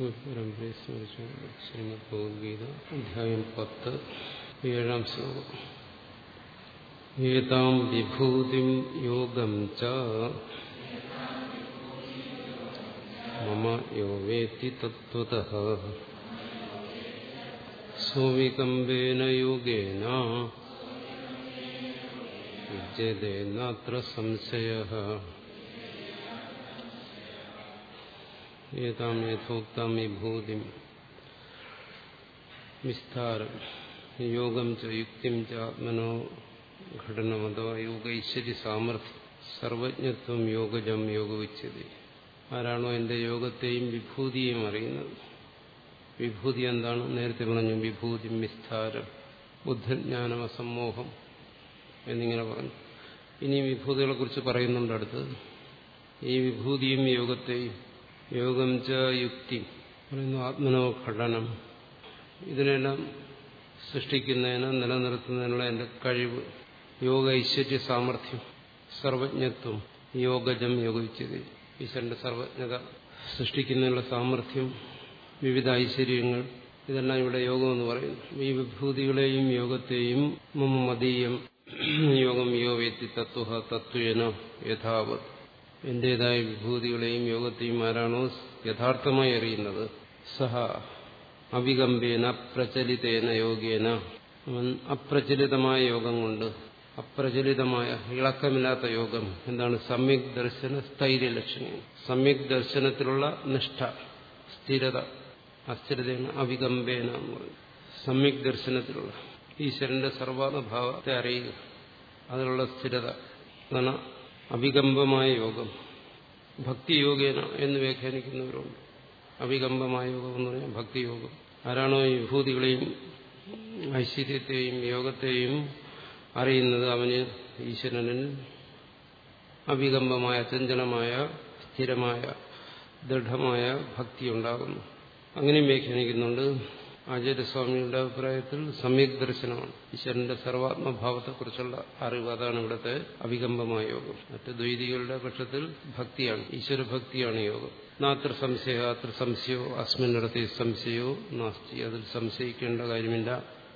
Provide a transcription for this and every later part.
പരമ്പരയെ സ്മരിച്ചു ശ്രീമദ് ഭഗവത്ഗീത അധ്യായം പത്ത് ഏഴാം ശ്ലോകം ഏതാം വിഭൂതിം യോഗം ച മമ യോ വേത്തി തത്വതഃ സോവികമ്പേന യോഗേന വിദ്യതേ നാത്ര സംശയഃ ഏതാം യഥോക്താം വിഭൂതിം വിസ്താരം യോഗം ച യുക്തിം ച ആത്മനോ ഘടനം അഥവാ യോഗൈശ്വര്യ സാമർഥ്യം സർവജ്ഞത്വം യോഗജം യോഗവിച്ഛതി ആരാണോ എന്റെ യോഗത്തെയും വിഭൂതിയെയും അറിയുന്നത് വിഭൂതി എന്താണ് നേരത്തെ പറഞ്ഞു വിഭൂതി വിസ്താരം ബുദ്ധജ്ഞാനം അസമ്മോഹം എന്നിങ്ങനെ പറഞ്ഞു ഇനി വിഭൂതികളെ കുറിച്ച് പറയുന്നുണ്ട് അടുത്ത് ഈ വിഭൂതിയും യോഗത്തെയും യോഗം ച യുക്തി പറയുന്നു ആത്മനോ ഘടനം ഇതിനെല്ലാം സൃഷ്ടിക്കുന്നതിന് നിലനിർത്തുന്നതിനുള്ള എൻ്റെ കഴിവ് യോഗ ഐശ്വര്യ സാമർഥ്യം സർവജ്ഞത്വം യോഗജം യോഗവിച്ചത് ഈശ്വരന്റെ സർവജ്ഞത സൃഷ്ടിക്കുന്നതിനുള്ള സാമർഥ്യം വിവിധ ഐശ്വര്യങ്ങൾ ഇതെല്ലാം ഇവിടെ യോഗം എന്ന് പറയുന്നു ഈ വിഭൂതികളെയും യോഗത്തെയും മമ മതീയം യോഗം യോഗവേത്തി തത്വ തത്വേന യഥാവത് എന്റേതായ വിഭൂതികളെയും യോഗത്തെയും ആരാണോ യഥാർത്ഥമായി അറിയുന്നത് സഹ അവികമ്പേന അപ്രചലിതേന യോഗേന അവൻ അപ്രചലിതമായ യോഗം കൊണ്ട് അപ്രചലിതമായ ഇളക്കമില്ലാത്ത യോഗം എന്താണ് സമ്യക് ദർശന സ്ഥൈര്യ ലക്ഷണം സമ്യക് ദർശനത്തിലുള്ള നിഷ്ഠ സ്ഥിരത അസ്ഥിരതയാണ് അവികമ്പേന എന്ന് പറയുന്നത് സമ്യക് ദർശനത്തിലുള്ള ഈശ്വരന്റെ സർവാത്മഭാവത്തെ അറിയുക അതിലുള്ള സ്ഥിരത അതാണ് അവികമ്പമായ യോഗം ഭക്തിയോഗേന എന്ന് വ്യാഖ്യാനിക്കുന്നവരുണ്ട് അവികമ്പമായ യോഗം എന്ന് പറഞ്ഞാൽ ഭക്തിയോഗം ആരാണോ ഈ വിഭൂതികളെയും ഐശ്വര്യത്തെയും യോഗത്തെയും അറിയുന്നത് അവന് ഈശ്വരനിൽ അവികമ്പമായ ചഞ്ചലമായ സ്ഥിരമായ ദൃഢമായ ഭക്തി ഉണ്ടാകുന്നു അങ്ങനെയും വ്യാഖ്യാനിക്കുന്നുണ്ട് ആചാര്യസ്വാമിയുടെ അഭിപ്രായത്തിൽ സമ്യക് ദർശനമാണ് ഈശ്വരന്റെ സർവാത്മഭാവത്തെക്കുറിച്ചുള്ള അറിവ് അതാണ് ഇവിടുത്തെ അവികമ്പമായ യോഗം മറ്റ് ദ്വൈതികളുടെ പക്ഷത്തിൽ ഭക്തിയാണ് ഈശ്വരഭക്തിയാണ് യോഗം നാത്ര സംശയ അത്ര സംശയോ അസ്മിന്നിടത്തെ സംശയോ നാസ്തി അതിൽ സംശയിക്കേണ്ട കാര്യമില്ല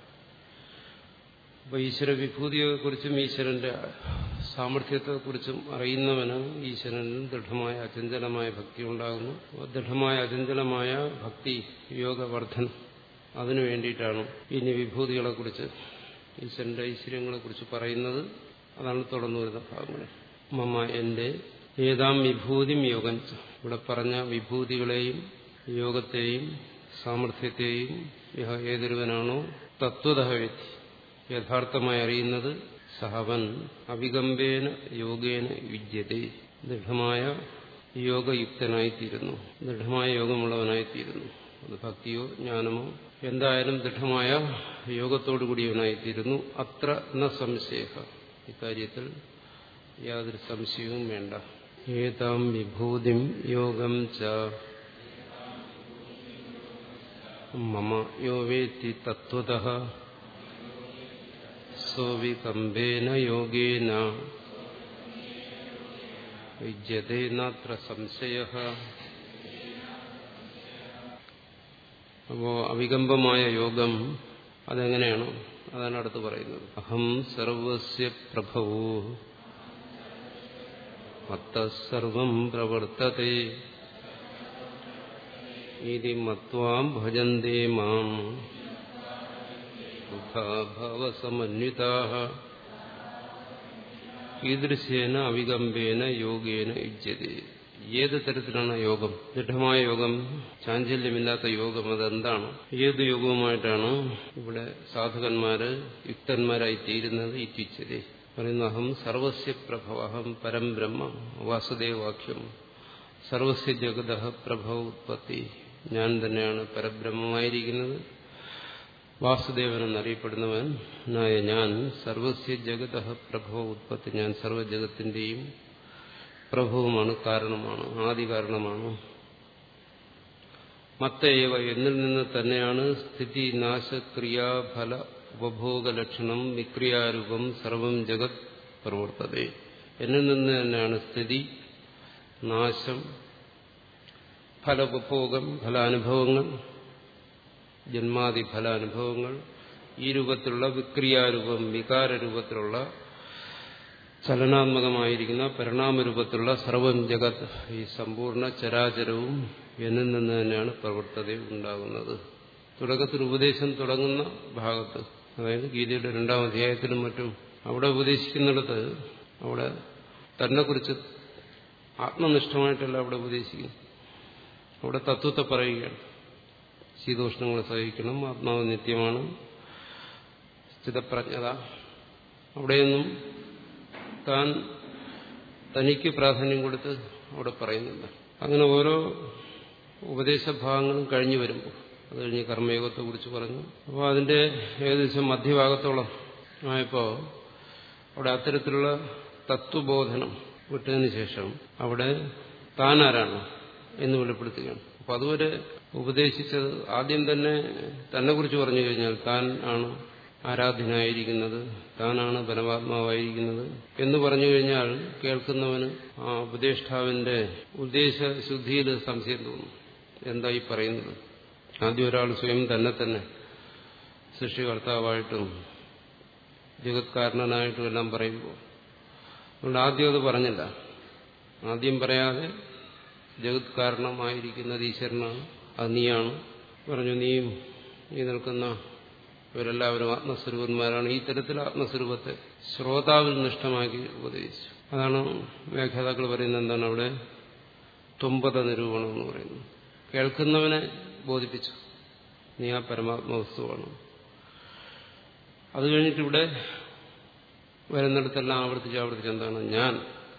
അപ്പൊ ഈശ്വര വിഭൂതിയെക്കുറിച്ചും ഈശ്വരന്റെ സാമർഥ്യത്തെക്കുറിച്ചും അറിയുന്നവന് ഈശ്വരനിൽ ദൃഢമായ അചഞ്ചലമായ ഭക്തി ഉണ്ടാകുന്നു ദൃഢമായ അചഞ്ചലമായ ഭക്തി യോഗവർദ്ധനം അതിനു വേണ്ടിയിട്ടാണ് ഇനി വിഭൂതികളെക്കുറിച്ച് ഈശ്വരന്റെ ഐശ്വര്യങ്ങളെക്കുറിച്ച് പറയുന്നത് അതാണ് തുടർന്നു വരുന്ന ഭാഗങ്ങൾ മമ എന്റെ ഏതാം വിഭൂതിം യോഗം ഇവിടെ പറഞ്ഞ വിഭൂതികളെയും യോഗത്തെയും സാമർഥ്യത്തെയും ഏതൊരുവനാണോ തത്വത വ്യക്തി യഥാർത്ഥമായി അറിയുന്നത് സഹവൻ അവികമ്പേന യോഗേന വിദ്യതേ ദൃഢമായ യോഗയുക്തനായിത്തീരുന്നു ദൃഢമായ യോഗമുള്ളവനായിത്തീരുന്നു അത് ഭക്തിയോ ജ്ഞാനമോ എന്തായാലും ദൃഢമായ യോഗത്തോടുകൂടിയവനായിത്തീരുന്നു അത്ര ന സംശയ ഇക്കാര്യത്തിൽ യാതൊരു സംശയവും വേണ്ട ഏതാം വിഭൂതിം യോഗം ച മമ യോ വേത്തി തത്വത സോവികമ്പേന യോഗേന വിദ്യതേ നാത്ര സംശയ അപ്പോ അവികമ്പമായ യോഗം അതെങ്ങനെയാണ് അതാണ് അടുത്ത് പറയുന്നത് അഹം സർവസ്യ പ്രഭവോ മത്തസർവം പ്രവർത്തത്തെ ഇതി മത്വാം ഭജന്തേ മാം ഭവസമന്വിതാ കീദൃശേന അവികമ്പേന യോഗേന യുജ്യതേ ഏത് തരത്തിലാണ് യോഗം ദൃഢമായ യോഗം ചാഞ്ചല്യമില്ലാത്ത യോഗം അതെന്താണ് ഏത് യോഗവുമായിട്ടാണ് ഇവിടെ സാധകന്മാര് യുക്തന്മാരായി തീരുന്നത് ഇത്യുച്ചതേ പറയുന്നു അഹം സർവസ്യ പ്രഭവ അഹം പരം ബ്രഹ്മ വാസുദേവാക്യം സർവസ്യ ജഗത പ്രഭവ ഉത്പത്തി ഞാൻ തന്നെയാണ് പരബ്രഹ്മമായിരിക്കുന്നത് വാസുദേവൻ എന്നറിയപ്പെടുന്നവൻ നായ ഞാൻ സർവസ്യ ജഗത പ്രഭവ ഉത്പത്തി ഞാൻ സർവ്വജഗത്തിന്റെയും പ്രഭവമാണ് കാരണമാണ് ആദി കാരണമാണ് മത്തയേവ എന്നിൽ നിന്ന് തന്നെയാണ് സ്ഥിതി നാശക്രിയാഫല ഉപഭോഗലക്ഷണം വിക്രിയാരൂപം സർവം ജഗത് പ്രവർത്തത എന്നിൽ നിന്ന് തന്നെയാണ് സ്ഥിതി നാശം ഫലോപഭോഗം ഫലാനുഭവങ്ങൾ ജന്മാദി ഫലാനുഭവങ്ങൾ ഈ രൂപത്തിലുള്ള വിക്രിയാരൂപം വികാരരൂപത്തിലുള്ള ചലനാത്മകമായിരിക്കുന്ന പരിണാമരൂപത്തിലുള്ള സർവം ജഗത് ഈ സമ്പൂർണ്ണ ചരാചരവും എന്നിൽ നിന്ന് തന്നെയാണ് പ്രവർത്തത ഉണ്ടാകുന്നത് തുടക്കത്തിൽ ഉപദേശം തുടങ്ങുന്ന ഭാഗത്ത് അതായത് ഗീതയുടെ രണ്ടാം അധ്യായത്തിലും മറ്റും അവിടെ ഉപദേശിക്കുന്നിടത്ത് അവിടെ തന്നെക്കുറിച്ച് ആത്മനിഷ്ഠമായിട്ടല്ല അവിടെ ഉപദേശിക്കുന്നു അവിടെ തത്വത്തെ പറയുകയാണ് ശീതോഷ്ണങ്ങളെ സഹിക്കണം ആത്മാവ് നിത്യമാണ് സ്ഥിതപ്രജ്ഞത അവിടെയൊന്നും താൻ തനിക്ക് പ്രാധാന്യം കൊടുത്ത് അവിടെ പറയുന്നില്ല അങ്ങനെ ഓരോ ഉപദേശഭാഗങ്ങളും കഴിഞ്ഞു വരുമ്പോൾ അത് കഴിഞ്ഞ് കർമ്മയോഗത്തെ കുറിച്ച് പറഞ്ഞു അപ്പോൾ അതിന്റെ ഏകദേശം മധ്യഭാഗത്തോളം ആയപ്പോൾ അവിടെ അത്തരത്തിലുള്ള തത്വബോധനം വിട്ടതിന് ശേഷം അവിടെ താൻ ആരാണ് എന്ന് വെളിപ്പെടുത്തുകയാണ് അപ്പൊ അതുവരെ ഉപദേശിച്ചത് ആദ്യം തന്നെ തന്നെ കുറിച്ച് പറഞ്ഞു കഴിഞ്ഞാൽ താൻ ആണ് ആരാധ്യനായിരിക്കുന്നത് താനാണ് പരമാത്മാവായിരിക്കുന്നത് എന്ന് പറഞ്ഞു കഴിഞ്ഞാൽ കേൾക്കുന്നവന് ആ ഉപദേഷ്ടാവിന്റെ ഉദ്ദേശശുദ്ധിയിൽ സംശയം തോന്നും എന്താ ഈ പറയുന്നത് ആദ്യം ഒരാൾ സ്വയം തന്നെ തന്നെ സൃഷ്ടികർത്താവായിട്ടും ജഗത്കാരണനായിട്ടും എല്ലാം പറയുമ്പോൾ അതുകൊണ്ട് ആദ്യം അത് പറഞ്ഞില്ല ആദ്യം പറയാതെ ജഗത് കാരണമായിരിക്കുന്നത് ഈശ്വരനാണ് അത് നീയാണ് പറഞ്ഞു നീയും ഈ നിൽക്കുന്ന ഇവരെല്ലാവരും ആത്മസ്വരൂപന്മാരാണ് ഈ തരത്തിൽ ആത്മസ്വരൂപത്തെ ശ്രോതാവിൽ നിഷ്ഠമാക്കി ഉപദേശിച്ചു അതാണ് വ്യാഖ്യാതാക്കൾ പറയുന്നത് എന്താണ് അവിടെ തുമ്പത നിരൂപണം എന്ന് പറയുന്നത് കേൾക്കുന്നവനെ ബോധിപ്പിച്ചു നീ ആ പരമാത്മ വസ്തുവാണ് അത് കഴിഞ്ഞിട്ടിവിടെ വരുന്നിടത്തെല്ലാം ആവർത്തിച്ച് ആവർത്തിച്ച് എന്താണ് ഞാൻ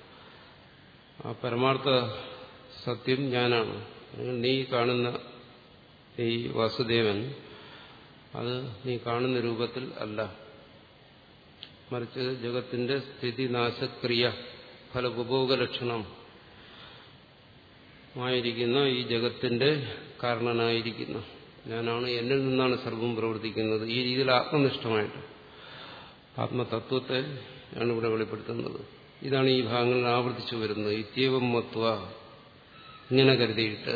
ആ പരമാർത്ഥ സത്യം ഞാനാണ് നീ കാണുന്ന ഈ വാസുദേവൻ അത് നീ കാണുന്ന രൂപത്തിൽ അല്ല മറിച്ച് ജഗത്തിന്റെ സ്ഥിതിനാശക്രിയ ഫലോപഭോഗ ലക്ഷണം ആയിരിക്കുന്ന ഈ ജഗത്തിന്റെ കാരണനായിരിക്കുന്ന ഞാനാണ് എന്നിൽ നിന്നാണ് സർവം പ്രവർത്തിക്കുന്നത് ഈ രീതിയിൽ ആത്മനിഷ്ഠമായിട്ട് ആത്മതത്വത്തെ ആണ് ഇവിടെ വെളിപ്പെടുത്തുന്നത് ഇതാണ് ഈ ഭാഗങ്ങളിൽ ആവർത്തിച്ചു വരുന്നത് ഇത്യവം മത്വ ഇങ്ങനെ കരുതിയിട്ട്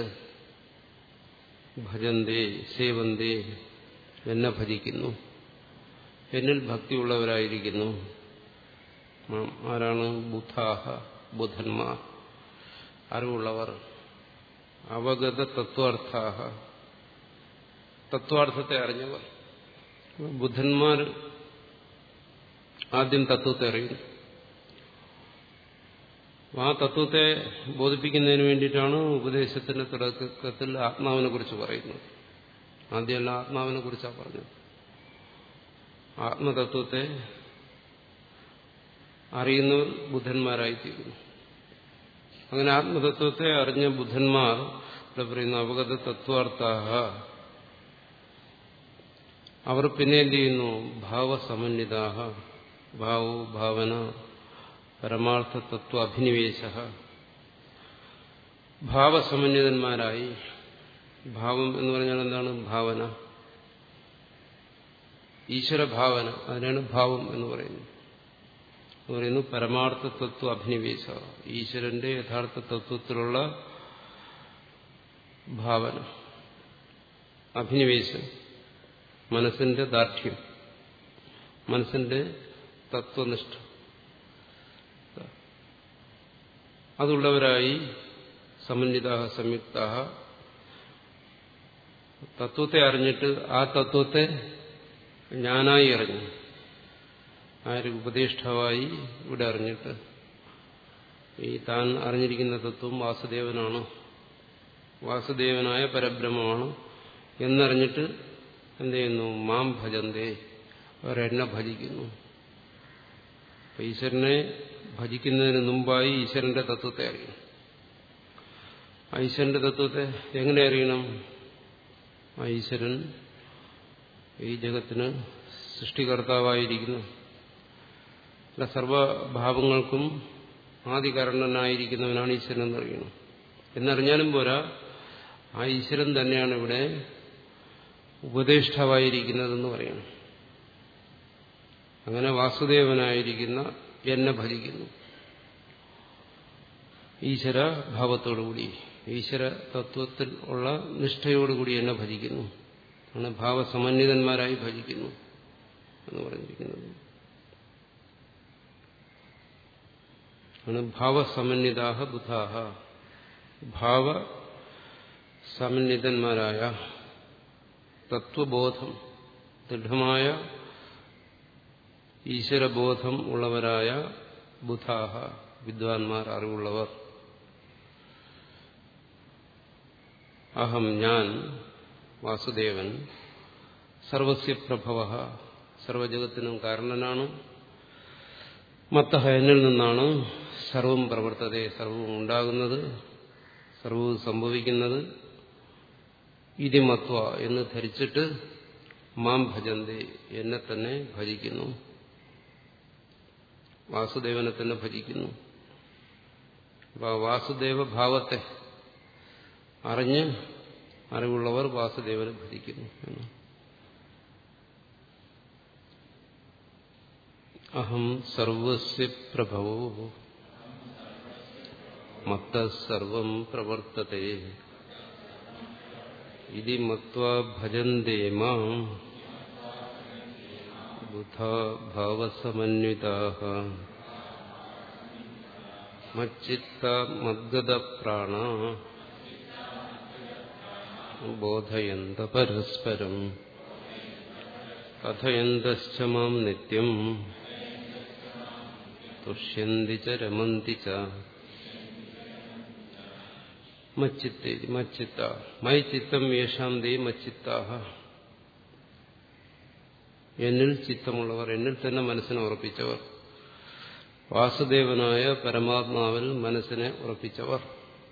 ഭജന്തേ സേവന്തേ എന്നെ ഭജിക്കുന്നു എന്നിൽ ഭക്തിയുള്ളവരായിരിക്കുന്നു ആരാണ് ബുദ്ധാഹ ബുധന്മാർ അറിവുള്ളവർ അവഗത തത്വാർത്ഥാഹ തത്വാർത്ഥത്തെ അറിഞ്ഞവർ ബുദ്ധന്മാർ ആദ്യം തത്വത്തെ അറിയുന്നു ആ തത്വത്തെ ബോധിപ്പിക്കുന്നതിന് വേണ്ടിയിട്ടാണ് ഉപദേശത്തിന്റെ തുടക്കത്തിൽ ആത്മാവിനെ കുറിച്ച് പറയുന്നത് ആദ്യമല്ല ആത്മാവിനെ കുറിച്ചാണ് പറഞ്ഞത് ആത്മതത്വത്തെ അറിയുന്നവർ ബുദ്ധന്മാരായിത്തീരുന്നു അങ്ങനെ ആത്മതത്വത്തെ അറിഞ്ഞ ബുദ്ധന്മാർ ഇവിടെ പറയുന്ന അവഗത തത്വാർത്ഥാഹ അവർ പിന്നെ എന്ത് ചെയ്യുന്നു ഭാവസമന്വിതാഹ ഭാവോ ഭാവന പരമാർത്ഥ തത്വ അഭിനിവേശ ഭാവസമന്വിതന്മാരായി ഭാവം എന്ന് പറഞ്ഞാൽ എന്താണ് ഭാവന ഈശ്വരഭാവന അതിനാണ് ഭാവം എന്ന് പറയുന്നത് എന്ന് പറയുന്നു പരമാർത്ഥ തത്വ അഭിനിവേശ ഈശ്വരന്റെ യഥാർത്ഥ തത്വത്തിലുള്ള ഭാവന അഭിനിവേശം മനസ്സിന്റെ ദാർഢ്യം മനസ്സിന്റെ തത്വനിഷ്ഠ അതുള്ളവരായി സമന്വിത സംയുക്ത തത്വത്തെ അറിഞ്ഞിട്ട് ആ തത്വത്തെ ഞാനായി അറിഞ്ഞു ആര് ഉപദേഷ്ടാവായി ഇവിടെ അറിഞ്ഞിട്ട് ഈ താൻ അറിഞ്ഞിരിക്കുന്ന തത്വം വാസുദേവനാണ് വാസുദേവനായ പരബ്രഹ്മമാണ് എന്നറിഞ്ഞിട്ട് എന്ത് ചെയ്യുന്നു മാം ഭജന്തേ അവരെന്നെ ഭജിക്കുന്നു ഈശ്വരനെ ഭജിക്കുന്നതിന് മുമ്പായി ഈശ്വരന്റെ തത്വത്തെ അറിയണം ആ ഈശ്വരന്റെ തത്വത്തെ എങ്ങനെ അറിയണം ആ ഈശ്വരൻ ഈ ജഗത്തിന് സൃഷ്ടികർത്താവായിരിക്കുന്നു അല്ല സർവഭാവങ്ങൾക്കും ആദികരണനായിരിക്കുന്നവനാണ് ഈശ്വരൻ എന്നറിയണം എന്നറിഞ്ഞാലും പോരാ ആ ഈശ്വരൻ തന്നെയാണ് ഇവിടെ ഉപദേഷ്ടാവായിരിക്കുന്നതെന്ന് പറയണം അങ്ങനെ വാസുദേവനായിരിക്കുന്ന എന്നെ ഭജിക്കുന്നു ഈശ്വര ഭാവത്തോടുകൂടി ഈശ്വര തത്വത്തിൽ ഉള്ള നിഷ്ഠയോടുകൂടി എന്നെ ഭജിക്കുന്നു ആണ് ഭാവസമന്വിതന്മാരായി ഭജിക്കുന്നു എന്ന് പറഞ്ഞിരിക്കുന്നത് ആണ് ഭാവസമന്വിതാഹ ബുധാഹ ഭാവ സമന്വിതന്മാരായ തത്വബോധം ദൃഢമായ ഈശ്വരബോധം ഉള്ളവരായ ബുധാഹ വിദ്വാൻമാർ അറിവുള്ളവർ അഹം ഞാൻ വാസുദേവൻ സർവസ്യ പ്രഭവ സർവജഗത്തിനും കാരണനാണ് മത്തഹ എന്നിൽ നിന്നാണ് സർവം പ്രവർത്തത സർവവും ഉണ്ടാകുന്നത് സർവവും സംഭവിക്കുന്നത് ഇതിമത്വ എന്ന് ധരിച്ചിട്ട് മാം ഭജന്തി എന്നെ തന്നെ ഭജിക്കുന്നു വാസുദേവനെ തന്നെ ഭജിക്കുന്നു അപ്പോൾ വാസുദേവ ഭാവത്തെ അറിഞ്ഞ് അറിവുള്ളവർ വാസുദേവനെ ഭജിക്കുന്നു എന്ന് അഹം സർവസ്യ പ്രഭവോ മത്ത സർവം പ്രവർത്തത്തെ ഇതി മത്വാ ഭജന്തേ മാം ബുധ ഭാവസമന്വിതാഃ മച്ചിത്ത മദ്ഗത പ്രാണ ബോധയന്ത പരസ്പരം കഥയന്തശ്ച മാം നിത്യം തുഷ്യന്തി ച രമന്തി ച മച്ചിത്തേ മച്ചിത്ത മൈ ചിത്തം യേശാം ദേ മച്ചിത്താഹ എന്നിൽ ചിത്തമുള്ളവർ എന്നിൽ തന്നെ മനസ്സിനെ ഉറപ്പിച്ചവർ വാസുദേവനായ പരമാത്മാവിൽ മനസ്സിനെ ഉറപ്പിച്ചവർ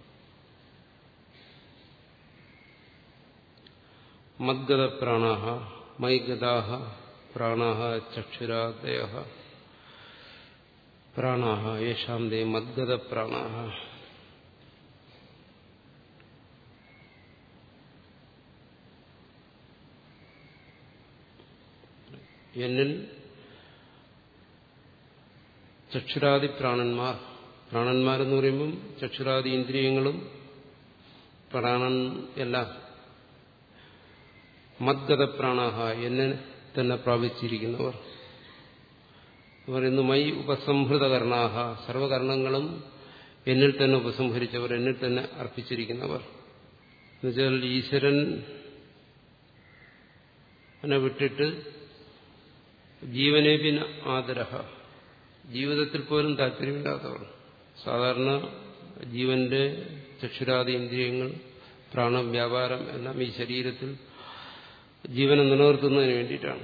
മദ്ഗത പ്രാണാഹ മൈഗതാഹ പ്രാണാഹ ചക്ഷുരാദയ പ്രാണാഹ യേശാം ദേ മദ്ഗത പ്രാണാഹ എന്നിൽ ചക്ഷുരാദി പ്രാണന്മാർ പ്രാണന്മാരെന്ന് പറയുമ്പം ചക്ഷുരാദി ഇന്ദ്രിയങ്ങളും പ്രാണൻ എല്ലാം മദ്ഗത പ്രാണാഹ എന്നെ തന്നെ പ്രാപിച്ചിരിക്കുന്നവർ പറയുന്നു മൈ ഉപസംഹൃതകർണാഹ സർവകർണങ്ങളും എന്നിൽ തന്നെ ഉപസംഹരിച്ചവർ എന്നിൽ തന്നെ അർപ്പിച്ചിരിക്കുന്നവർ എന്നുവെച്ചാൽ ഈശ്വരൻ എന്നെ വിട്ടിട്ട് ജീവനെ പിന്നെ ആദരഹ ജീവിതത്തിൽ പോലും താല്പര്യമില്ലാത്തവർ സാധാരണ ജീവന്റെ ചക്ഷുരാദി ഇന്ദ്രിയങ്ങൾ പ്രാണം വ്യാപാരം എല്ലാം ഈ ശരീരത്തിൽ ജീവനെ നിലനിർത്തുന്നതിന് വേണ്ടിയിട്ടാണ്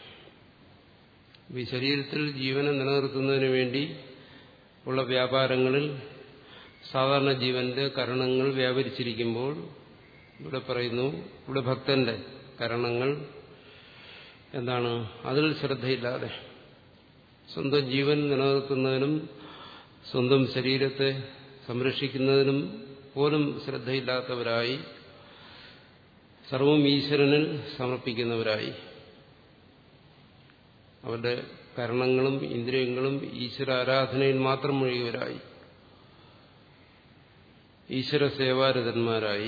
ഈ ശരീരത്തിൽ ജീവനെ നിലനിർത്തുന്നതിന് വേണ്ടി ഉള്ള വ്യാപാരങ്ങളിൽ സാധാരണ ജീവന്റെ കരണങ്ങൾ വ്യാപരിച്ചിരിക്കുമ്പോൾ ഇവിടെ പറയുന്നു ഇവിടെ ഭക്തന്റെ കരണങ്ങൾ എന്താണ് അതിൽ ശ്രദ്ധയില്ലാതെ സ്വന്തം ജീവൻ നിലനിർത്തുന്നതിനും സ്വന്തം ശരീരത്തെ സംരക്ഷിക്കുന്നതിനും പോലും ശ്രദ്ധയില്ലാത്തവരായി സർവം ഈശ്വരനിൽ സമർപ്പിക്കുന്നവരായി അവരുടെ കരണങ്ങളും ഇന്ദ്രിയങ്ങളും ഈശ്വര ആരാധനയിൽ മാത്രം മുഴുകിയവരായി ഈശ്വര സേവാരതന്മാരായി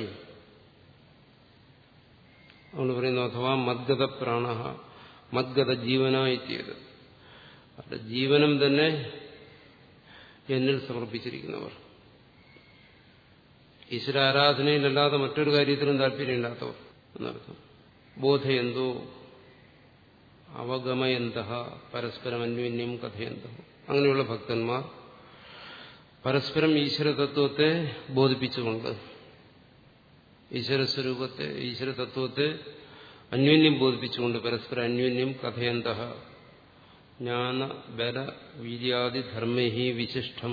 അവൾ പറയുന്നു അഥവാ മദ്ഗത പ്രാണ മദ്ഗത ജീവനായിത്തീയത് അവരുടെ ജീവനം തന്നെ എന്നിൽ സമർപ്പിച്ചിരിക്കുന്നവർ ഈശ്വരാരാധനയിലല്ലാതെ മറ്റൊരു കാര്യത്തിലും താല്പര്യമില്ലാത്തവർ എന്നർത്ഥം ബോധയന്തോ അവഗമയന്ത പരസ്പരം അന്യോന്യം കഥയന്തോ അങ്ങനെയുള്ള ഭക്തന്മാർ പരസ്പരം ഈശ്വര തത്വത്തെ ബോധിപ്പിച്ചുകൊണ്ട് ഈശ്വര സ്വരൂപത്തെ ഈശ്വര തത്വത്തെ അന്യോന്യം ബോധിപ്പിച്ചുകൊണ്ട് പരസ്പരം അന്യോന്യം കഥയന്ത ജ്ഞാന ബല വീര്യാദി ധർമ്മഹി വിശിഷ്ടം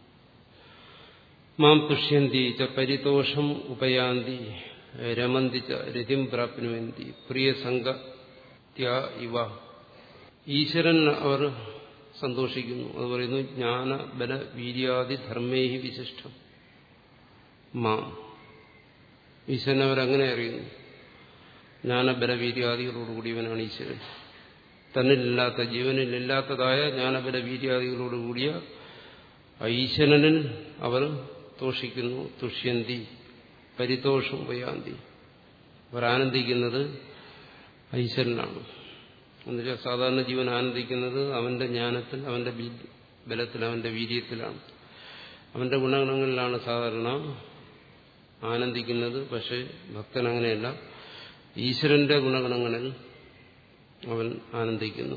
മാം തുഷ്യന്തി ച പരിതോഷം ഉപയാന്തി രമന്തി ച രതിം പ്രാപ്നുവന്തി പ്രിയസംഗ ഇവ ഈശ്വരൻ അവർ സന്തോഷിക്കുന്നു അത് പറയുന്നു ജ്ഞാന ബല വീര്യാദി ധർമ്മേഹി വിശിഷ്ടം മാം ഈശ്വരൻ അവരങ്ങനെ അറിയുന്നു ജ്ഞാനബലവീര്യാദികളോടുകൂടിയവനാണ് ഈശ്വരൻ തന്നിലില്ലാത്ത ജീവനിലില്ലാത്തതായ ജ്ഞാനബലവീര്യാദികളോടുകൂടിയ ഈശ്വരനിൽ അവർ തോഷിക്കുന്നു തുഷ്യന്തി പരിതോഷം ഉപയാന്തി അവർ ആനന്ദിക്കുന്നത് ഈശ്വരനാണ് എന്നുവെച്ചാൽ സാധാരണ ജീവൻ ആനന്ദിക്കുന്നത് അവന്റെ ജ്ഞാനത്തിൽ അവന്റെ ബലത്തിൽ അവന്റെ വീര്യത്തിലാണ് അവന്റെ ഗുണഗണങ്ങളിലാണ് സാധാരണ ആനന്ദിക്കുന്നത് പക്ഷെ ഭക്തൻ അങ്ങനെയല്ല ഈശ്വരന്റെ ഗുണഗണങ്ങളിൽ അവൻ ആനന്ദിക്കുന്നു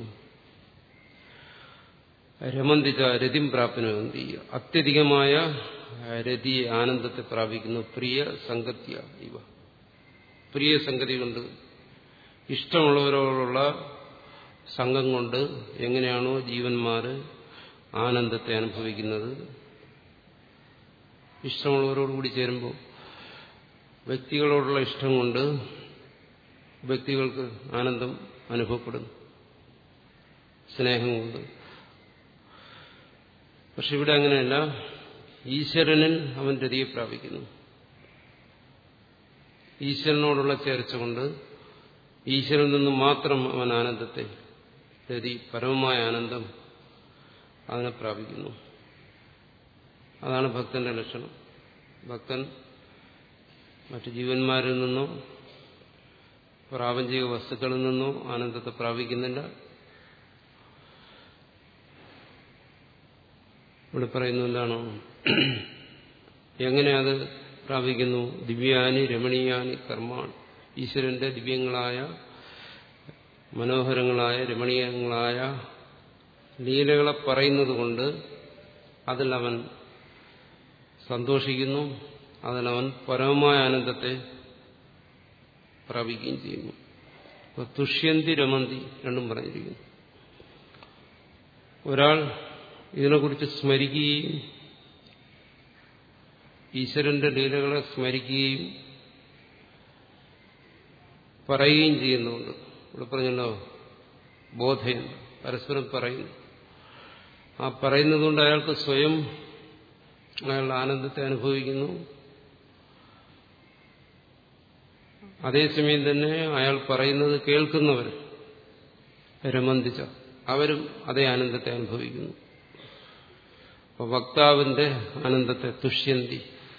രമന്തിച്ച രതിം പ്രാപ്നുവന്തി അത്യധികമായ രതി ആനന്ദത്തെ പ്രാപിക്കുന്നു പ്രിയ സംഗത്യ ഇവ പ്രിയ സംഗതി കൊണ്ട് ഇഷ്ടമുള്ളവരോടുള്ള സംഘം കൊണ്ട് എങ്ങനെയാണോ ജീവന്മാര് ആനന്ദത്തെ അനുഭവിക്കുന്നത് ഇഷ്ടമുള്ളവരോടുകൂടി ചേരുമ്പോൾ വ്യക്തികളോടുള്ള ഇഷ്ടം കൊണ്ട് വ്യക്തികൾക്ക് ആനന്ദം അനുഭവപ്പെടുന്നു സ്നേഹം കൊണ്ട് പക്ഷെ ഇവിടെ അങ്ങനെയല്ല ഈശ്വരനിൽ അവൻ രതിയെ പ്രാപിക്കുന്നു ഈശ്വരനോടുള്ള ചേർച്ച കൊണ്ട് ഈശ്വരനിൽ നിന്ന് മാത്രം അവൻ ആനന്ദത്തെ രതി പരമമായ ആനന്ദം അതിനെ പ്രാപിക്കുന്നു അതാണ് ഭക്തന്റെ ലക്ഷണം ഭക്തൻ മറ്റു ജീവന്മാരിൽ നിന്നോ പ്രാപഞ്ചിക വസ്തുക്കളിൽ നിന്നോ ആനന്ദത്തെ പ്രാപിക്കുന്നില്ല ഇവിടെ പറയുന്നു എന്താണോ എങ്ങനെ അത് പ്രാപിക്കുന്നു ദിവ്യാനി രമണീയാനി കർമാൻ ഈശ്വരന്റെ ദിവ്യങ്ങളായ മനോഹരങ്ങളായ രമണീയങ്ങളായ ലീലകളെ പറയുന്നത് കൊണ്ട് അതിൽ അവൻ സന്തോഷിക്കുന്നു അതിലവൻ പരമമായ ആനന്ദത്തെ പ്രാപിക്കുകയും ചെയ്യുന്നു അപ്പൊ തുഷ്യന്തി രമന്തി രണ്ടും പറഞ്ഞിരിക്കുന്നു ഒരാൾ ഇതിനെക്കുറിച്ച് സ്മരിക്കുകയും ഈശ്വരന്റെ ലീലകളെ സ്മരിക്കുകയും പറയുകയും ചെയ്യുന്നുണ്ട് ഇവിടെ പറഞ്ഞല്ലോ ബോധയം പരസ്പരം പറയുന്നു ആ പറയുന്നതുകൊണ്ട് അയാൾക്ക് സ്വയം അയാളുടെ ആനന്ദത്തെ അനുഭവിക്കുന്നു അതേസമയം തന്നെ അയാൾ പറയുന്നത് കേൾക്കുന്നവർ രമന്തിച്ച അവരും അതേ ആനന്ദത്തെ അനുഭവിക്കുന്നു അപ്പോൾ വക്താവിന്റെ ആനന്ദത്തെ തുഷ്യന്തി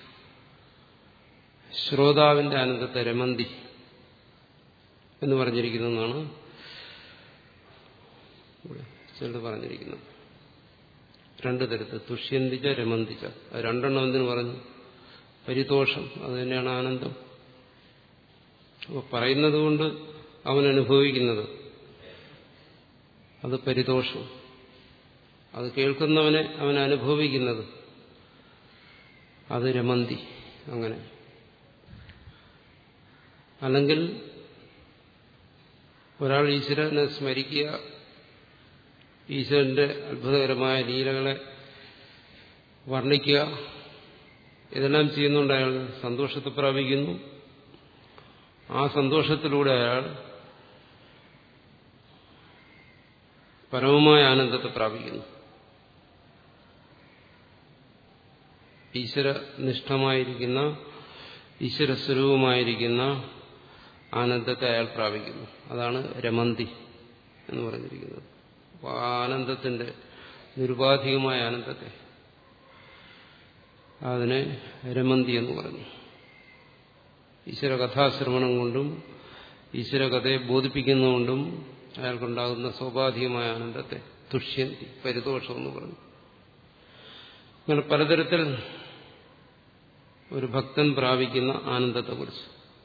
ശ്രോതാവിന്റെ ആനന്ദത്തെ രമന്തി എന്ന് പറഞ്ഞിരിക്കുന്നതാണ് ചിലർ പറഞ്ഞിരിക്കുന്നത് രണ്ടു തരത്തിൽ തുഷ്യന്തിച്ച രമന്തിച്ച അത് രണ്ടെണ്ണം എന്തിനു പറഞ്ഞു പരിതോഷം അത് തന്നെയാണ് ആനന്ദം അപ്പോൾ പറയുന്നത് കൊണ്ട് അവൻ അനുഭവിക്കുന്നത് അത് പരിതോഷം അത് കേൾക്കുന്നവനെ അവൻ അനുഭവിക്കുന്നത് അത് രമന്തി അങ്ങനെ അല്ലെങ്കിൽ ഒരാൾ ഈശ്വരനെ സ്മരിക്കുക ഈശ്വരന്റെ അത്ഭുതകരമായ ലീലകളെ വർണ്ണിക്കുക ഇതെല്ലാം ചെയ്യുന്നുണ്ട് അയാൾ സന്തോഷത്തെ പ്രാപിക്കുന്നു ആ സന്തോഷത്തിലൂടെ അയാൾ പരമമായ ആനന്ദത്തെ പ്രാപിക്കുന്നു ഈശ്വരനിഷ്ഠമായിരിക്കുന്ന ഈശ്വരസ്വരൂപമായിരിക്കുന്ന ആനന്ദത്തെ അയാൾ പ്രാപിക്കുന്നു അതാണ് രമന്തി എന്ന് പറഞ്ഞിരിക്കുന്നത് അപ്പോൾ ആ ആനന്ദത്തിന്റെ നിരുപാധികമായ ആനന്ദത്തെ അതിനെ രമന്തി എന്ന് പറഞ്ഞു ഈശ്വര കഥാശ്രവണം കൊണ്ടും ഈശ്വര കഥയെ ബോധിപ്പിക്കുന്നതുകൊണ്ടും അയാൾക്കുണ്ടാകുന്ന സ്വാഭാവികമായ ആനന്ദത്തെ തുഷ്യന്തി പരിതോഷം എന്ന് പറഞ്ഞു അങ്ങനെ പലതരത്തിൽ ഒരു ഭക്തൻ പ്രാപിക്കുന്ന ആനന്ദത്തെക്കുറിച്ച്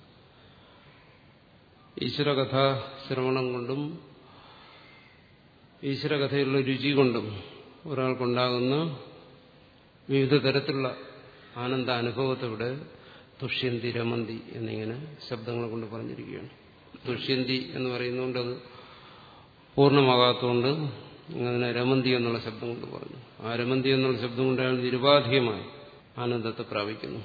ഈശ്വരകഥാ ശ്രവണം കൊണ്ടും ഈശ്വരകഥയിലുള്ള രുചി കൊണ്ടും ഒരാൾക്കുണ്ടാകുന്ന വിവിധ തരത്തിലുള്ള ആനന്ദ അനുഭവത്തെ ഇവിടെ തുഷ്യന്തി രമന്തി എന്നിങ്ങനെ ശബ്ദങ്ങളെ കൊണ്ട് പറഞ്ഞിരിക്കുകയാണ് തുഷ്യന്തി എന്ന് പറയുന്നതുകൊണ്ട് അത് പൂർണ്ണമാകാത്തതുകൊണ്ട് അങ്ങനെ രമന്തി എന്നുള്ള ശബ്ദം കൊണ്ട് പറഞ്ഞു ആ രമന്തി എന്നുള്ള ശബ്ദം കൊണ്ട് അയാൾ നിരുപാധികമായി ആനന്ദത്തെ പ്രാപിക്കുന്നു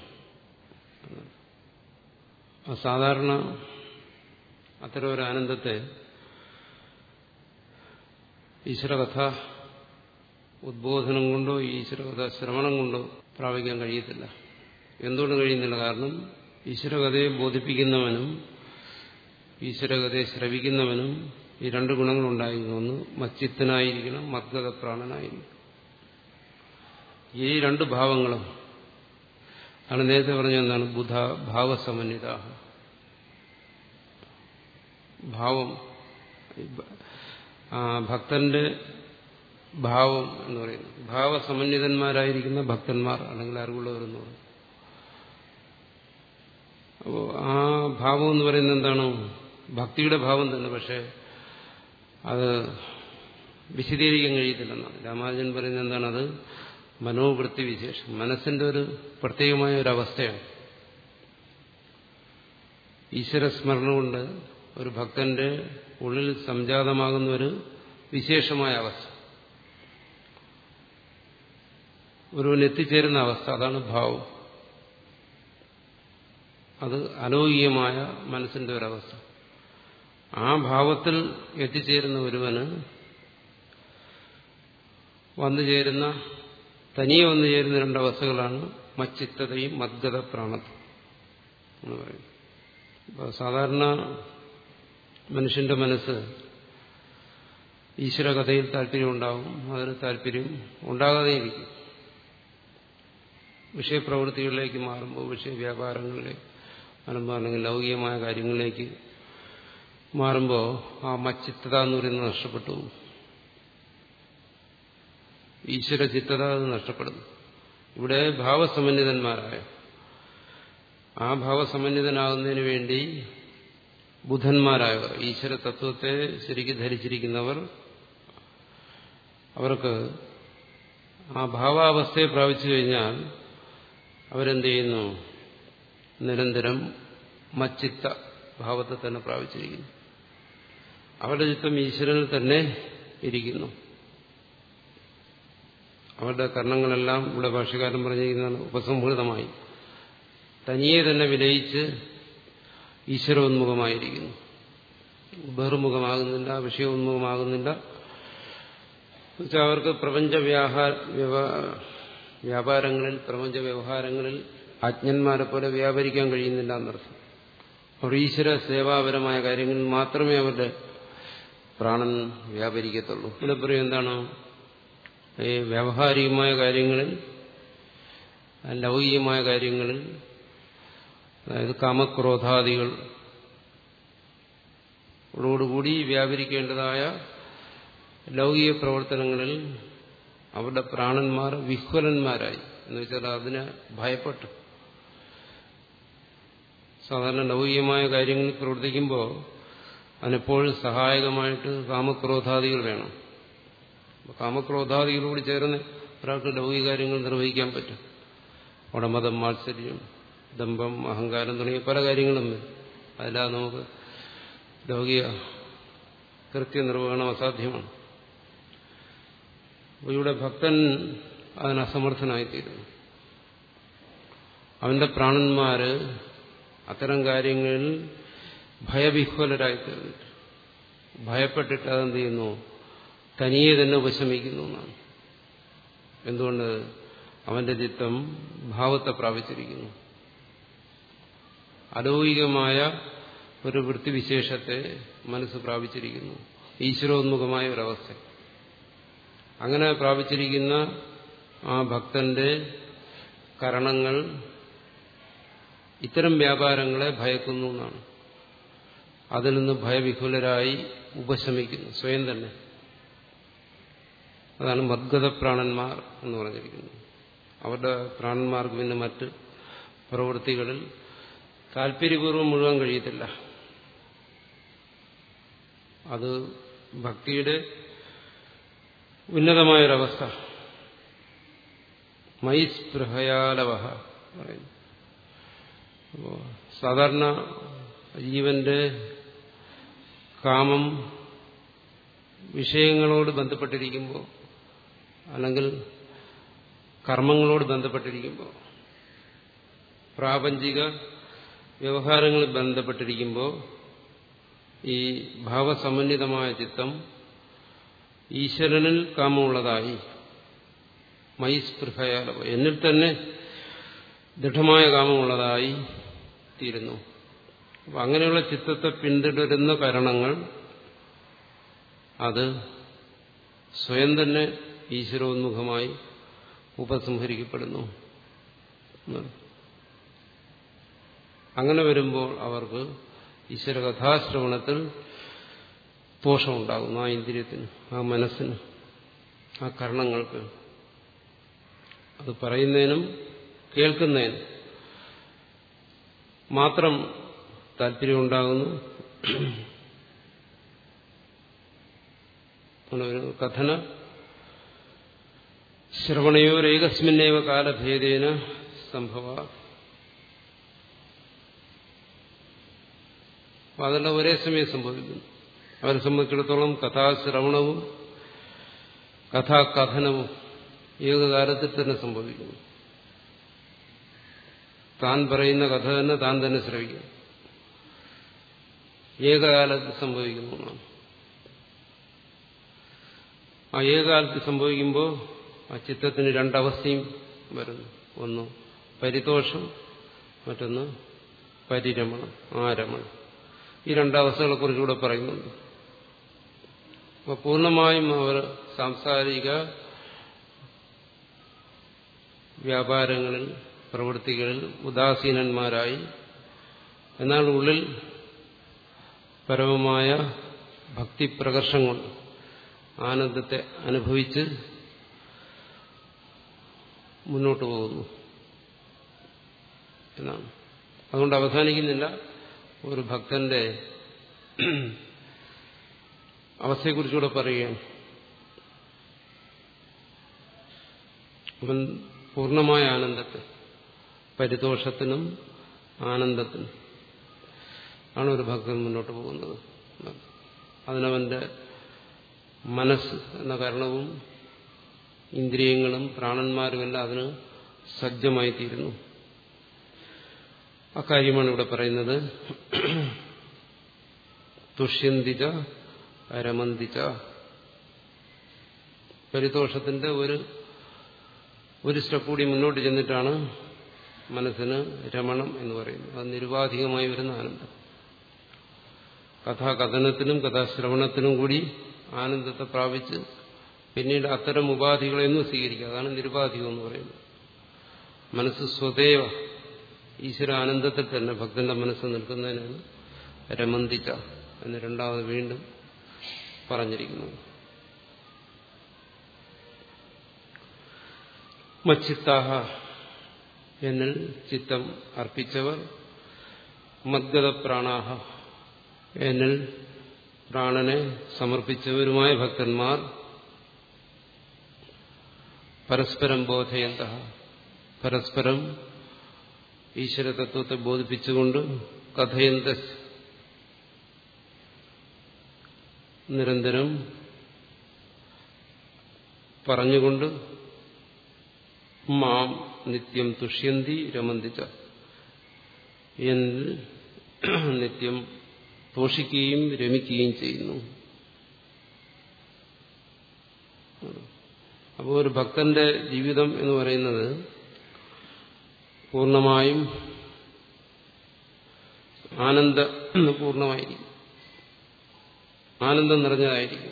സാധാരണ അത്തരം ഒരു ആനന്ദത്തെ ഈശ്വരകഥ ഉദ്ബോധനം കൊണ്ടോ ഈശ്വരകഥ ശ്രവണം കൊണ്ടോ പ്രാപിക്കാൻ കഴിയത്തില്ല എന്തുകൊണ്ട് കഴിയുന്നില്ല കാരണം ഈശ്വരകഥയെ ബോധിപ്പിക്കുന്നവനും ഈശ്വരകഥയെ ശ്രവിക്കുന്നവനും ഈ രണ്ട് ഗുണങ്ങളുണ്ടായിരുന്നു ഒന്ന് മച്ചിത്തനായിരിക്കണം മദ്ഗത പ്രാണനായിരിക്കണം ഈ രണ്ട് ഭാവങ്ങളും ആണ് നേരത്തെ പറഞ്ഞ എന്താണ് ബുധ ഭാവസമന്വിത ഭാവം ആ ഭക്തന്റെ ഭാവം എന്ന് പറയുന്നു ഭാവസമന്വിതന്മാരായിരിക്കുന്ന ഭക്തന്മാർ അല്ലെങ്കിൽ അറിവുള്ളവരെന്ന് പറയും അപ്പോൾ ആ ഭാവം എന്ന് പറയുന്നത് എന്താണ് ഭക്തിയുടെ ഭാവം തന്നെ പക്ഷെ അത് വിശദീകരിക്കാൻ കഴിയത്തില്ലെന്നാണ് രാമാനുജൻ പറയുന്നത് എന്താണ് അത് മനോവൃത്തി വിശേഷം മനസ്സിന്റെ ഒരു പ്രത്യേകമായ ഒരു അവസ്ഥയാണ് ഈശ്വരസ്മരണ കൊണ്ട് ഒരു ഭക്തന്റെ ഉള്ളിൽ സംജാതമാകുന്ന ഒരു വിശേഷമായ അവസ്ഥ ഒരുവൻ എത്തിച്ചേരുന്ന അവസ്ഥ അതാണ് ഭാവം അത് അലൗകികമായ മനസ്സിന്റെ ഒരവസ്ഥ ആ ഭാവത്തിൽ എത്തിച്ചേരുന്ന ഒരുവന് വന്നു ചേരുന്ന തനിയെ വന്നു ചേരുന്ന രണ്ടവസ്ഥകളാണ് മച്ചിത്തതയും മദ്ഗത പ്രാണത്വം എന്ന് പറയുന്നത് അപ്പോൾ സാധാരണ മനുഷ്യന്റെ മനസ്സ് ഈശ്വരകഥയിൽ താല്പര്യം ഉണ്ടാവും അതിന് താല്പര്യം ഉണ്ടാകാതെയിരിക്കും വിഷയപ്രവൃത്തികളിലേക്ക് മാറുമ്പോൾ വിഷയ വ്യാപാരങ്ങളിലേക്ക് മാറുമ്പോൾ അല്ലെങ്കിൽ ലൗകികമായ കാര്യങ്ങളിലേക്ക് മാറുമ്പോൾ ആ മച്ചിത്തത എന്ന് പറയുന്നത് നഷ്ടപ്പെട്ടു പോകും ഈശ്വര ചിത്തത അത് നഷ്ടപ്പെടുന്നു ഇവിടെ ഭാവസമന്വിതന്മാരായ ആ ഭാവസമന്വിതനാകുന്നതിന് വേണ്ടി ബുധന്മാരായവർ ഈശ്വര തത്വത്തെ ശരിക്കും ധരിച്ചിരിക്കുന്നവർ അവർക്ക് ആ ഭാവാവസ്ഥയെ പ്രാപിച്ചു കഴിഞ്ഞാൽ അവരെന്ത് ചെയ്യുന്നു നിരന്തരം മച്ചിത്ത ഭാവത്തെ തന്നെ പ്രാപിച്ചിരിക്കുന്നു അവരുടെ ചിത്തം ഈശ്വരനിൽ തന്നെ ഇരിക്കുന്നു അവരുടെ കർണങ്ങളെല്ലാം ഇവിടെ ഭാഷകാരൻ പറഞ്ഞിരിക്കുന്നതാണ് ഉപസംഹൃതമായി തനിയെ തന്നെ വിലയിച്ച് ഈശ്വരോന്മുഖമായിരിക്കുന്നു ബഹിർമുഖമാകുന്നില്ല വിഷയോന്മുഖമാകുന്നില്ല എന്നുവെച്ചാൽ അവർക്ക് പ്രപഞ്ച വ്യാപാരങ്ങളിൽ പ്രപഞ്ച വ്യവഹാരങ്ങളിൽ അജ്ഞന്മാരെ പോലെ വ്യാപരിക്കാൻ കഴിയുന്നില്ല എന്നർത്ഥം അവർ ഈശ്വര സേവാപരമായ കാര്യങ്ങളിൽ മാത്രമേ അവരുടെ പ്രാണൻ വ്യാപരിക്കത്തുള്ളൂ ഇവിടെ പറയും എന്താണ് ഈ വ്യാവഹാരികമായ കാര്യങ്ങളിൽ ലൗകികമായ കാര്യങ്ങളിൽ അതായത് കാമക്രോധാദികൾ ഓടുകൂടി വ്യാപരിക്കേണ്ടതായ ലൗകിക പ്രവർത്തനങ്ങളിൽ അവരുടെ പ്രാണന്മാർ വിഹ്വലന്മാരായി എന്ന് വെച്ചാൽ അതിനെ ഭയപ്പെട്ടു സാധാരണ ലൗകികമായ കാര്യങ്ങളിൽ പ്രവർത്തിക്കുമ്പോൾ അതിനെപ്പോഴും സഹായകമായിട്ട് കാമക്രോധാദികൾ വേണം കാമക്രോധാദികളോട് ചേർന്ന് ഒരാൾക്ക് ലൗകിക കാര്യങ്ങൾ നിർവഹിക്കാൻ പറ്റും അവിടെ മതം മാത്സര്യം ദമ്പം അഹങ്കാരം തുടങ്ങിയ പല കാര്യങ്ങളും അതിലാ നമുക്ക് ലൗകിക കൃത്യനിർവഹണം അസാധ്യമാണ് അപ്പോൾ ഇവിടെ ഭക്തൻ അതിന് അസമർത്ഥനായിത്തീരുന്നു അവന്റെ പ്രാണന്മാര് അത്തരം കാര്യങ്ങളിൽ ഭയവിഹ്വലരായിത്തീർന്നിട്ട് ഭയപ്പെട്ടിട്ട് അതെന്ത് ചെയ്യുന്നു തനിയെ തന്നെ ഉപശമിക്കുന്നു എന്നാണ് എന്തുകൊണ്ട് അവന്റെ ചിത്തം ഭാവത്തെ പ്രാപിച്ചിരിക്കുന്നു അലൗകികമായ ഒരു വൃത്തിവിശേഷത്തെ മനസ്സ് പ്രാപിച്ചിരിക്കുന്നു ഈശ്വരോന്മുഖമായ ഒരവസ്ഥ അങ്ങനെ പ്രാപിച്ചിരിക്കുന്ന ആ ഭക്തന്റെ കരണങ്ങൾ ഇത്തരം വ്യാപാരങ്ങളെ ഭയക്കുന്നു എന്നാണ് അതിൽ നിന്ന് ഭയവിഹുലരായി ഉപശമിക്കുന്നു സ്വയം തന്നെ അതാണ് മദ്ഗത പ്രാണന്മാർ എന്ന് പറഞ്ഞിരിക്കുന്നത് അവരുടെ പ്രാണന്മാർക്ക് പിന്നെ മറ്റ് പ്രവൃത്തികളിൽ താല്പര്യപൂർവ്വം മുഴുവൻ കഴിയത്തില്ല അത് ഭക്തിയുടെ ഉന്നതമായൊരവസ്ഥ മൈസ്പൃഹയാലവ പറയുന്നു അപ്പോ സാധാരണ ജീവന്റെ കാമം വിഷയങ്ങളോട് ബന്ധപ്പെട്ടിരിക്കുമ്പോൾ അല്ലെങ്കിൽ കർമ്മങ്ങളോട് ബന്ധപ്പെട്ടിരിക്കുമ്പോൾ പ്രാപഞ്ചിക വ്യവഹാരങ്ങളിൽ ബന്ധപ്പെട്ടിരിക്കുമ്പോൾ ഈ ഭാവസമന്വിതമായ ചിത്തം ഈശ്വരനിൽ കാമമുള്ളതായി മൈസ്പൃഹയാലവ എന്നിൽ തന്നെ ദൃഢമായ കാമമുള്ളതായി തീരുന്നു അപ്പം അങ്ങനെയുള്ള ചിത്തത്തെ പിന്തുടരുന്ന കാരണങ്ങൾ അത് സ്വയം തന്നെ ഈശ്വരോന്മുഖമായി ഉപസംഹരിക്കപ്പെടുന്നു അങ്ങനെ വരുമ്പോൾ അവർക്ക് ഈശ്വര കഥാശ്രവണത്തിൽ ദോഷമുണ്ടാകുന്നു ആ ഇന്ദ്രിയത്തിന് ആ മനസ്സിന് ആ കർണങ്ങൾക്ക് അത് പറയുന്നതിനും കേൾക്കുന്നതിനും മാത്രം താല്പര്യമുണ്ടാകുന്നു ഒരു കഥന ശ്രവണയോരേകസ്മിന്നേവ കാലഭേദേന സംഭവ അതെല്ലാം ഒരേ സമയം സംഭവിക്കുന്നു അവരെ സംബന്ധിച്ചിടത്തോളം കഥാശ്രവണവും കഥാകഥനവും ഏകകാലത്തിൽ തന്നെ സംഭവിക്കുന്നു താൻ പറയുന്ന കഥ തന്നെ താൻ തന്നെ ശ്രവിക്കുന്നു ഏകകാലത്തിൽ സംഭവിക്കുന്നു എന്നാണ് ആ ഏകകാലത്തിൽ സംഭവിക്കുമ്പോൾ ആ ചിത്തത്തിന് രണ്ടവസ്ഥയും വരുന്നു ഒന്ന് പരിതോഷം മറ്റൊന്ന് പരിരമണം ആരമണം ഈ രണ്ടവസ്ഥകളെ കുറിച്ചുകൂടെ പറയുന്നുണ്ട് അപ്പോൾ പൂർണ്ണമായും അവർ സാംസാരിക വ്യാപാരങ്ങളിൽ പ്രവൃത്തികളിൽ ഉദാസീനന്മാരായി എന്നാൽ ഉള്ളിൽ പരമമായ ഭക്തിപ്രകർഷം കൊണ്ട് ആനന്ദത്തെ അനുഭവിച്ച് മുന്നോട്ട് പോകുന്നു എന്നാണ് അതുകൊണ്ട് അവസാനിക്കുന്നില്ല ഒരു ഭക്തന്റെ അവസ്ഥയെക്കുറിച്ചുകൂടെ പറയുകയാണ് അവൻ പൂർണ്ണമായ ആനന്ദത്തെ പരിതോഷത്തിനും ആനന്ദത്തിനും ആണ് ഒരു ഭക്തൻ മുന്നോട്ട് പോകുന്നത് അതിനവന്റെ മനസ്സ് എന്ന കാരണവും ഇന്ദ്രിയങ്ങളും പ്രാണന്മാരുമെല്ലാം അതിന് സജ്ജമായിത്തീരുന്നു അക്കാര്യമാണ് ഇവിടെ പറയുന്നത് തുഷ്യന്തിച്ച രമന്തിച്ച പരിതോഷത്തിന്റെ ഒരു ഒരു സ്റ്റെപ്പ് കൂടി മുന്നോട്ട് ചെന്നിട്ടാണ് മനസ്സിന് രമണം എന്ന് പറയുന്നത് അത് നിരുപാധികമായി വരുന്ന ആനന്ദം കഥാകഥനത്തിനും കഥാശ്രവണത്തിനും കൂടി ആനന്ദത്തെ പ്രാപിച്ച് പിന്നീട് അത്തരം ഉപാധികളെയൊന്നും സ്വീകരിക്കുക അതാണ് നിരുപാധികം എന്ന് പറയുന്നത് മനസ്സ് സ്വദേവ ഈശ്വര ആനന്ദത്തിൽ തന്നെ ഭക്തന്റെ മനസ്സ് നിൽക്കുന്നതിനാണ് രമന്തിച്ച എന്ന് രണ്ടാമത് വീണ്ടും പറഞ്ഞിരിക്കുന്നത് മച്ചിത്താഹ എന്നിൽ ചിത്തം അർപ്പിച്ചവർ മദ്ഗത പ്രാണാഹ എന്നിൽ പ്രാണനെ സമർപ്പിച്ചവരുമായ ഭക്തന്മാർ പരസ്പരം ബോധയന്ത പരസ്പരം ഈശ്വരതത്വത്തെ ബോധിപ്പിച്ചുകൊണ്ട് കഥയന്ത നിരന്തരം പറഞ്ഞുകൊണ്ട് മാം നിത്യം തുഷ്യന്തി രമന്തിച്ച എന്നിൽ നിത്യം തോഷിക്കുകയും രമിക്കുകയും ചെയ്യുന്നു അപ്പോൾ ഒരു ഭക്തന്റെ ജീവിതം എന്ന് പറയുന്നത് പൂർണ്ണമായും ആനന്ദ പൂർണ്ണമായിരിക്കും ആനന്ദം നിറഞ്ഞതായിരിക്കും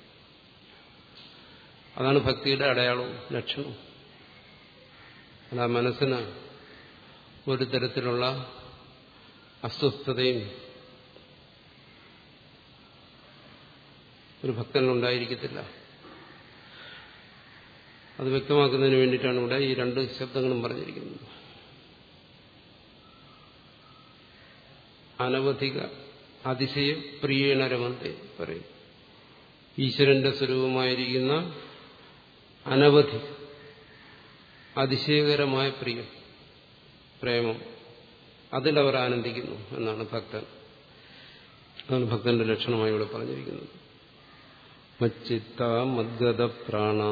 അതാണ് ഭക്തിയുടെ അടയാളവും ലക്ഷണവും അല്ല മനസ്സിന് ഒരു തരത്തിലുള്ള അസ്വസ്ഥതയും ഒരു ഭക്തനുണ്ടായിരിക്കത്തില്ല അത് വ്യക്തമാക്കുന്നതിന് വേണ്ടിയിട്ടാണ് ഇവിടെ ഈ രണ്ട് ശബ്ദങ്ങളും പറഞ്ഞിരിക്കുന്നത് അനവധിക അതിശയ പ്രിയണരമന്തെ പറയും ഈശ്വരന്റെ സ്വരൂപമായിരിക്കുന്ന അനവധി അതിശയകരമായ പ്രിയം പ്രേമം അതിലവർ ആനന്ദിക്കുന്നു എന്നാണ് ഭക്തൻ അതാണ് ഭക്തന്റെ ലക്ഷണമായി ഇവിടെ പറഞ്ഞിരിക്കുന്നത് മച്ചിത്ത മദ്ഗത പ്രാണ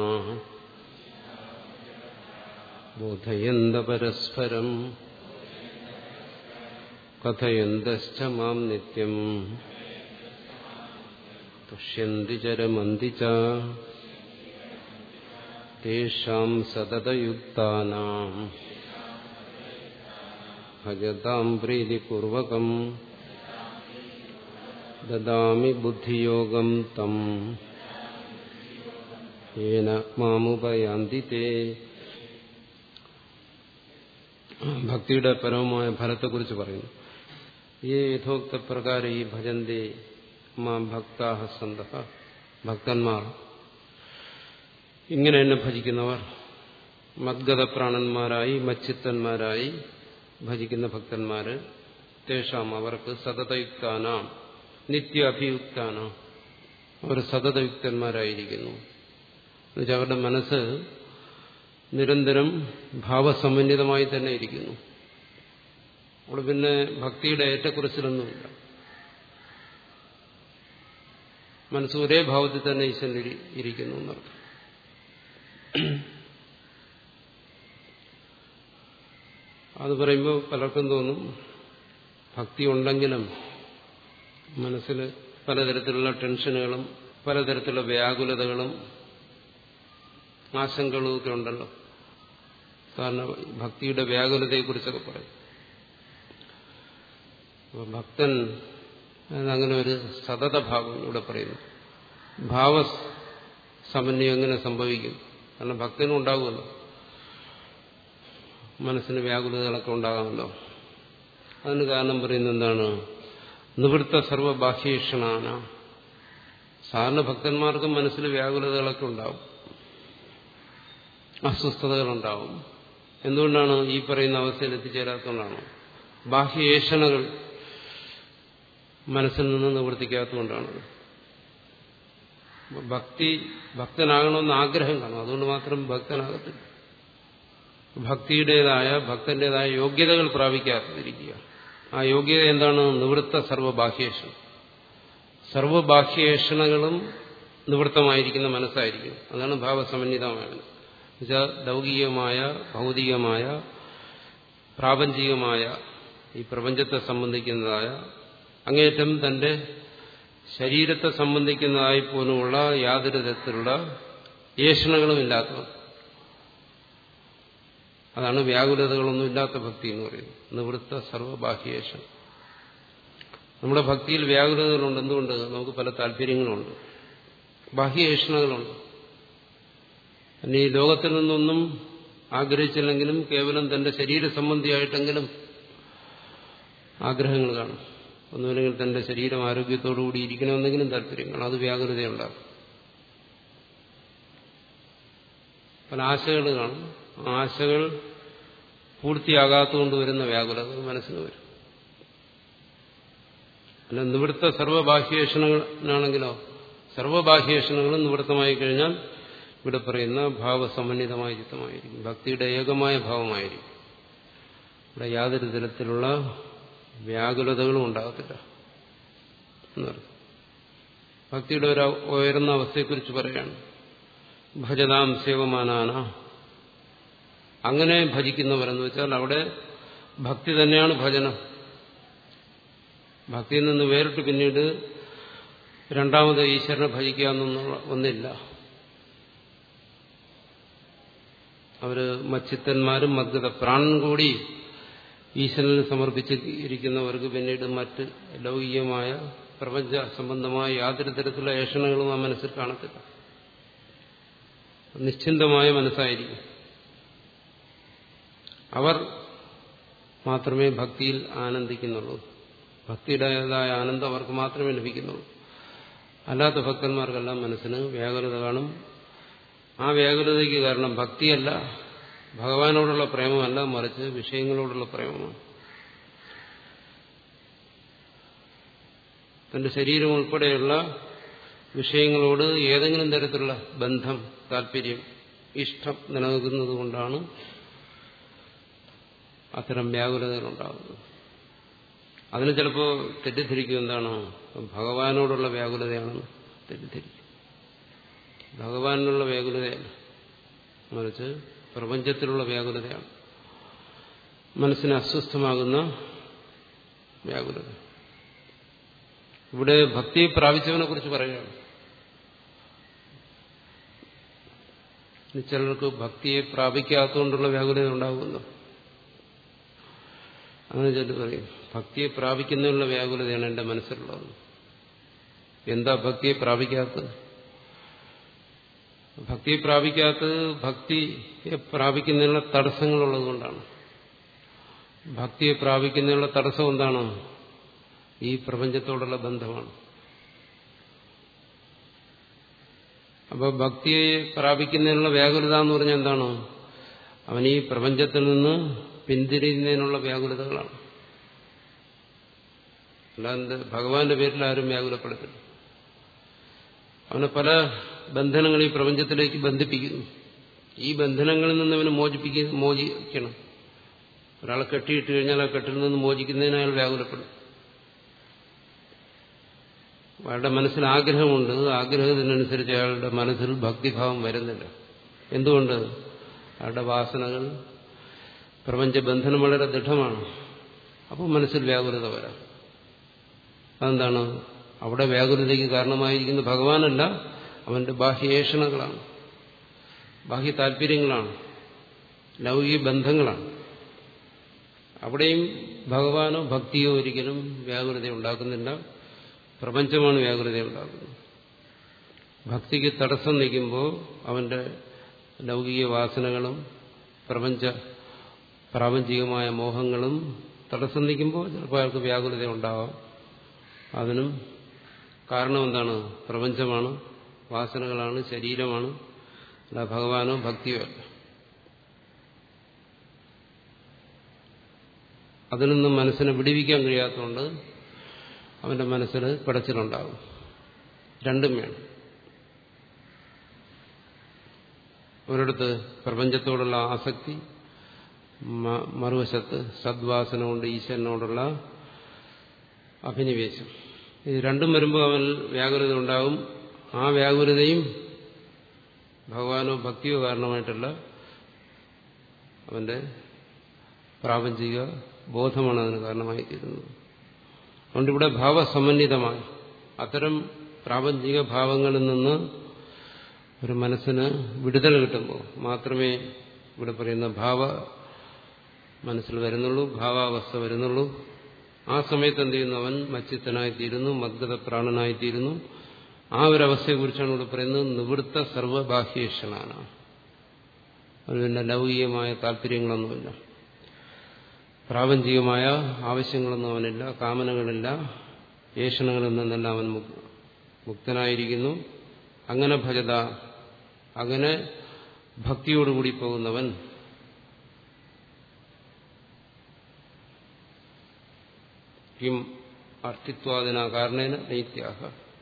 ബോധയന്ത പരസ്പരം കഥയന്തശ്ച മാം നിത്യം തുഷ്യന്തി ചരമന്തി ച തേഷാം സതതയുക്താനാം ഭജതാം പ്രീതിപൂർവകം ദദാമി ബുദ്ധിയോഗം തം ഏന മാമുപയാന്തി തേ ഭക്തിയുടെ പരമമായ ഫലത്തെക്കുറിച്ച് പറയുന്നു ഈ യഥോക്ത പ്രകാരം ഈ ഭജന്തേ മാ ഭക്താഹ സന്ത ഭക്തന്മാർ ഇങ്ങനെ എന്നെ ഭജിക്കുന്നവർ മദ്ഗതപ്രാണന്മാരായി മച്ചിത്തന്മാരായി ഭജിക്കുന്ന ഭക്തന്മാര് തേഷാം അവർക്ക് സതതയുക്താനാം നിത്യ അഭിയുക്താനാം അവർ സതതയുക്തന്മാരായിരിക്കുന്നു എന്നുവെച്ചാൽ അവരുടെ മനസ്സ് നിരന്തരം ഭാവസമന്വിതമായി തന്നെ ഇരിക്കുന്നു അവിടെ പിന്നെ ഭക്തിയുടെ ഏറ്റക്കുറച്ചിലൊന്നുമില്ല മനസ്സ് ഒരേ ഭാവത്തിൽ തന്നെ ഈശ്വരൻ ഇരിക്കുന്നു എന്നർത്ഥം അത് പറയുമ്പോൾ പലർക്കും തോന്നും ഭക്തി ഉണ്ടെങ്കിലും മനസ്സിൽ പലതരത്തിലുള്ള ടെൻഷനുകളും പലതരത്തിലുള്ള വ്യാകുലതകളും ആശങ്കകളും ഒക്കെ ഉണ്ടല്ലോ കാരണം ഭക്തിയുടെ വ്യാകുലതയെക്കുറിച്ചൊക്കെ പറയും അപ്പോൾ ഭക്തൻ അങ്ങനെ ഒരു സതതഭാവം ഇവിടെ പറയുന്നു ഭാവ സമന്വയം എങ്ങനെ സംഭവിക്കും കാരണം ഭക്തനും ഉണ്ടാകുമല്ലോ മനസ്സിന് വ്യാകുലതകളൊക്കെ ഉണ്ടാകാമല്ലോ അതിന് കാരണം പറയുന്നത് എന്താണ് നിവൃത്ത സർവബാഹ്യേഷണാന സാധാരണ ഭക്തന്മാർക്കും മനസ്സിൽ വ്യാകുലതകളൊക്കെ ഉണ്ടാവും അസ്വസ്ഥതകളുണ്ടാവും എന്തുകൊണ്ടാണ് ഈ പറയുന്ന അവസ്ഥയിൽ എത്തിച്ചേരാത്തതുകൊണ്ടാണ് ബാഹ്യേഷണകൾ മനസ്സിൽ നിന്ന് നിവർത്തിക്കാത്തതുകൊണ്ടാണ് ഭക്തി ഭക്തനാകണമെന്ന് ആഗ്രഹം കാണും അതുകൊണ്ട് മാത്രം ഭക്തനാകത്തില്ല ഭക്തിയുടേതായ ഭക്തന്റേതായ യോഗ്യതകൾ പ്രാപിക്കാതിരിക്കുക ആ യോഗ്യത എന്താണ് നിവൃത്ത സർവബാഹ്യേഷണം സർവബാഹ്യേഷണകളും നിവൃത്തമായിരിക്കുന്ന മനസ്സായിരിക്കും അതാണ് ഭാവസമന്വിതമായ എന്നുവെച്ചാൽ ലൗകികമായ ഭൗതികമായ പ്രാപഞ്ചികമായ ഈ പ്രപഞ്ചത്തെ സംബന്ധിക്കുന്നതായ അങ്ങേറ്റം തന്റെ ശരീരത്തെ സംബന്ധിക്കുന്നതായി പോലുമുള്ള യാതൊരു തരത്തിലുള്ള ഏഷണകളും ഇല്ലാത്തവർ അതാണ് വ്യാകുലതകളൊന്നും ഇല്ലാത്ത ഭക്തി എന്ന് പറയുന്നത് നിവൃത്ത സർവബാഹ്യേഷം നമ്മുടെ ഭക്തിയിൽ വ്യാകുലതകളുണ്ട് എന്തുകൊണ്ട് നമുക്ക് പല താല്പര്യങ്ങളുണ്ട് ബാഹ്യേഷണകളുണ്ട് ഇനി ഈ ലോകത്തിൽ നിന്നൊന്നും ആഗ്രഹിച്ചില്ലെങ്കിലും കേവലം തന്റെ ശരീര സംബന്ധിയായിട്ടെങ്കിലും ആഗ്രഹങ്ങൾ കാണും ഒന്നുമില്ലെങ്കിൽ തന്റെ ശരീരം ആരോഗ്യത്തോടുകൂടി ഇരിക്കണമെന്നെങ്കിലും താല്പര്യം കാണും അത് വ്യാകുലതയുണ്ടാകും പല ആശകൾ കാണും ആശകൾ പൂർത്തിയാകാത്തതുകൊണ്ട് വരുന്ന വ്യാകുലത മനസ്സിന് വരും അല്ല നിവൃത്ത സർവബാഹ്യേഷണങ്ങളാണെങ്കിലോ സർവബാഹ്യേഷണങ്ങളും നിവൃത്തമായി കഴിഞ്ഞാൽ ഇവിടെ പറയുന്ന ഭാവസമന്വിതമായ ചിത്തമായിരിക്കും ഭക്തിയുടെ ഏകമായ ഭാവമായിരിക്കും ഇവിടെ യാതൊരു തരത്തിലുള്ള വ്യാകുലതകളും ഉണ്ടാകത്തില്ല എന്നർത്ഥം ഭക്തിയുടെ ഒരു ഉയർന്ന അവസ്ഥയെക്കുറിച്ച് പറയാണ് ഭജതാം സേവമാനാന അങ്ങനെ ഭജിക്കുന്നവരെന്ന് വെച്ചാൽ അവിടെ ഭക്തി തന്നെയാണ് ഭജനം ഭക്തിയിൽ നിന്ന് വേറിട്ട് പിന്നീട് രണ്ടാമത് ഈശ്വരനെ ഭജിക്കുക എന്നുള്ള ഒന്നില്ല അവര് മച്ചിത്തന്മാരും മദ്ഗത പ്രാണൻ കൂടി ഈശ്വരന് സമർപ്പിച്ച് ഇരിക്കുന്നവർക്ക് പിന്നീട് മറ്റ് ലൗകികമായ പ്രപഞ്ച സംബന്ധമായ യാതൊരു തരത്തിലുള്ള ഏഷണങ്ങളും ആ മനസ്സിൽ കാണത്തില്ല നിശ്ചിന്തമായ മനസ്സായിരിക്കും അവർ മാത്രമേ ഭക്തിയിൽ ആനന്ദിക്കുന്നുള്ളൂ ഭക്തിയുടേതായ ആനന്ദം അവർക്ക് മാത്രമേ ലഭിക്കുന്നുള്ളൂ അല്ലാത്ത ഭക്തന്മാർക്കെല്ലാം മനസ്സിന് വ്യാകുലത കാണും ആ വ്യാകുലതയ്ക്ക് കാരണം ഭക്തിയല്ല ഭഗവാനോടുള്ള പ്രേമമല്ല മറിച്ച് വിഷയങ്ങളോടുള്ള പ്രേമമാണ് തന്റെ ശരീരം ഉൾപ്പെടെയുള്ള വിഷയങ്ങളോട് ഏതെങ്കിലും തരത്തിലുള്ള ബന്ധം താല്പര്യം ഇഷ്ടം നിലനിൽക്കുന്നത് കൊണ്ടാണ് അത്തരം വ്യാകുലതകളുണ്ടാകുന്നത് അതിന് ചിലപ്പോൾ തെറ്റിദ്ധരിക്കും എന്താണ് ഭഗവാനോടുള്ള വ്യാകുലതയാണെന്ന് തെറ്റിദ്ധരിക്കും ഭഗവാനുള്ള വ്യാകുലതയല്ല മറിച്ച് പ്രപഞ്ചത്തിലുള്ള വ്യാകുലതയാണ് മനസ്സിന് അസ്വസ്ഥമാകുന്ന വ്യാകുലത ഇവിടെ ഭക്തി പ്രാപിച്ചവനെ കുറിച്ച് പറയുകയാണ് ചിലർക്ക് ഭക്തിയെ പ്രാപിക്കാത്തതുകൊണ്ടുള്ള വ്യാകുലത ഉണ്ടാകുമല്ലോ അങ്ങനെ ചിലർ പറയും ഭക്തിയെ പ്രാപിക്കുന്നതിനുള്ള വ്യാകുലതയാണ് എന്റെ മനസ്സിലുള്ളത് എന്താ ഭക്തിയെ പ്രാപിക്കാത്തത് ഭക്തിയെ പ്രാപിക്കാത്തത് ഭക്തിയെ പ്രാപിക്കുന്നതിനുള്ള തടസ്സങ്ങളുള്ളത് കൊണ്ടാണ് ഭക്തിയെ പ്രാപിക്കുന്നതിനുള്ള തടസ്സം എന്താണ് ഈ പ്രപഞ്ചത്തോടുള്ള ബന്ധമാണ് അപ്പോൾ ഭക്തിയെ പ്രാപിക്കുന്നതിനുള്ള വ്യാകുലത എന്ന് പറഞ്ഞാൽ എന്താണ് അവൻ ഈ പ്രപഞ്ചത്തിൽ നിന്ന് പിന്തിരിയുന്നതിനുള്ള വ്യാകുലതകളാണ് അല്ലാതെ ഭഗവാന്റെ പേരിൽ ആരും വ്യാകുലപ്പെടുത്തില്ല അവനെ പല ബന്ധനങ്ങൾ ഈ പ്രപഞ്ചത്തിലേക്ക് ബന്ധിപ്പിക്കുന്നു ഈ ബന്ധനങ്ങളിൽ നിന്ന് അവന് മോചിപ്പിക്ക മോചിക്കണം ഒരാളെ കെട്ടിയിട്ട് കഴിഞ്ഞാൽ ആ കെട്ടിൽ നിന്ന് മോചിക്കുന്നതിന് അയാൾ വ്യാകുലപ്പെടും അയാളുടെ മനസ്സിൽ ആഗ്രഹമുണ്ട് ആഗ്രഹത്തിനനുസരിച്ച് അയാളുടെ മനസ്സിൽ ഭക്തിഭാവം വരുന്നില്ല എന്തുകൊണ്ട് അയാളുടെ വാസനകൾ പ്രപഞ്ചബന്ധനം വളരെ ദൃഢമാണ് അപ്പോൾ മനസ്സിൽ വ്യാകുലത വരാം അതെന്താണ് അവിടെ വ്യാകുലതയ്ക്ക് കാരണമായിരിക്കുന്ന ഭഗവാനല്ല അവന്റെ ബാഹ്യേഷണകളാണ് ബാഹ്യ താല്പര്യങ്ങളാണ് ലൗകിക ബന്ധങ്ങളാണ് അവിടെയും ഭഗവാനോ ഭക്തിയോ ഒരിക്കലും വ്യാകുലത ഉണ്ടാക്കുന്നില്ല പ്രപഞ്ചമാണ് വ്യാകുലത ഉണ്ടാക്കുന്നത് ഭക്തിക്ക് തടസ്സം നിൽക്കുമ്പോൾ അവന്റെ ലൗകിക വാസനകളും പ്രപഞ്ച പ്രാപഞ്ചികമായ മോഹങ്ങളും തടസ്സം നിൽക്കുമ്പോൾ ചിലപ്പോൾ അയാൾക്ക് വ്യാകുലത ഉണ്ടാവാം അതിനും കാരണം എന്താണ് പ്രപഞ്ചമാണ് വാസനകളാണ് ശരീരമാണ് അല്ല ഭഗവാനോ ഭക്തിയോ അല്ല അതിൽ നിന്നും മനസ്സിനെ വിടിവിക്കാൻ കഴിയാത്തതുകൊണ്ട് അവന്റെ മനസ്സിൽ പിടച്ചിലുണ്ടാകും രണ്ടും വേണം ഒരിടത്ത് പ്രപഞ്ചത്തോടുള്ള ആസക്തി മറുവശത്ത് സദ്വാസന കൊണ്ട് ഈശ്വരനോടുള്ള അഭിനിവേശം ഇത് രണ്ടും വരുമ്പോൾ അവൻ വ്യാകുലത ഉണ്ടാകും ആ വ്യാകുലതയും ഭഗവാനോ ഭക്തിയോ കാരണമായിട്ടല്ല അവന്റെ പ്രാപഞ്ചിക ബോധമാണ് അതിന് കാരണമായി തീരുന്നത് അതുകൊണ്ട് ഇവിടെ ഭാവസമന്വിതമായി അത്തരം പ്രാപഞ്ചിക ഭാവങ്ങളിൽ നിന്ന് ഒരു മനസ്സിന് വിടുതൽ കിട്ടുമ്പോൾ മാത്രമേ ഇവിടെ പറയുന്ന ഭാവ മനസ്സിൽ വരുന്നുള്ളൂ ഭാവാവസ്ഥ വരുന്നുള്ളൂ ആ സമയത്ത് എന്ത് ചെയ്യുന്നു അവൻ മച്ചിത്തനായിത്തീരുന്നു മദ്ഗത പ്രാണനായിത്തീരുന്നു ആ ഒരു അവസ്ഥയെക്കുറിച്ചാണ് ഇവിടെ പറയുന്നത് നിവൃത്ത സർവബാഹ്യേഷണാണ് അവന് പിന്നെ ലൗകികമായ താല്പര്യങ്ങളൊന്നുമില്ല പ്രാപഞ്ചികമായ ആവശ്യങ്ങളൊന്നും അവനില്ല കാമനകളില്ല ഏഷണങ്ങളിൽ നിന്നെല്ലാം അവൻ മുക്തനായിരിക്കുന്നു അങ്ങനെ ഭജത അങ്ങനെ ഭക്തിയോടുകൂടി പോകുന്നവൻ കിം അർത്ഥിത്വാദിന കാരണേന നൈത്യാഹ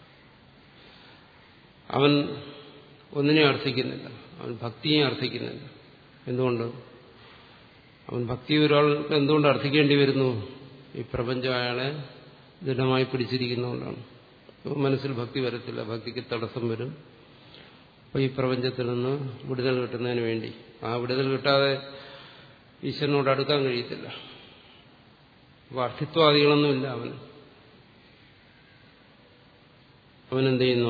അവൻ ഒന്നിനെ അർത്ഥിക്കുന്നില്ല അവൻ ഭക്തിയെ അർത്ഥിക്കുന്നില്ല എന്തുകൊണ്ട് അവൻ ഭക്തി ഒരാൾക്ക് എന്തുകൊണ്ട് അർത്ഥിക്കേണ്ടി വരുന്നു ഈ പ്രപഞ്ചം അയാളെ ദൃഢമായി പിടിച്ചിരിക്കുന്നതുകൊണ്ടാണ് മനസ്സിൽ ഭക്തി വരത്തില്ല ഭക്തിക്ക് തടസ്സം വരും അപ്പോൾ ഈ പ്രപഞ്ചത്തിൽ നിന്ന് വിടുതൽ കിട്ടുന്നതിന് വേണ്ടി ആ വിടുതൽ കിട്ടാതെ ഈശ്വരനോട് അടുക്കാൻ കഴിയത്തില്ല അപ്പോൾ അർത്ഥിത്വാദികളൊന്നുമില്ല അവന് അവനെന്ത് ചെയ്യുന്നു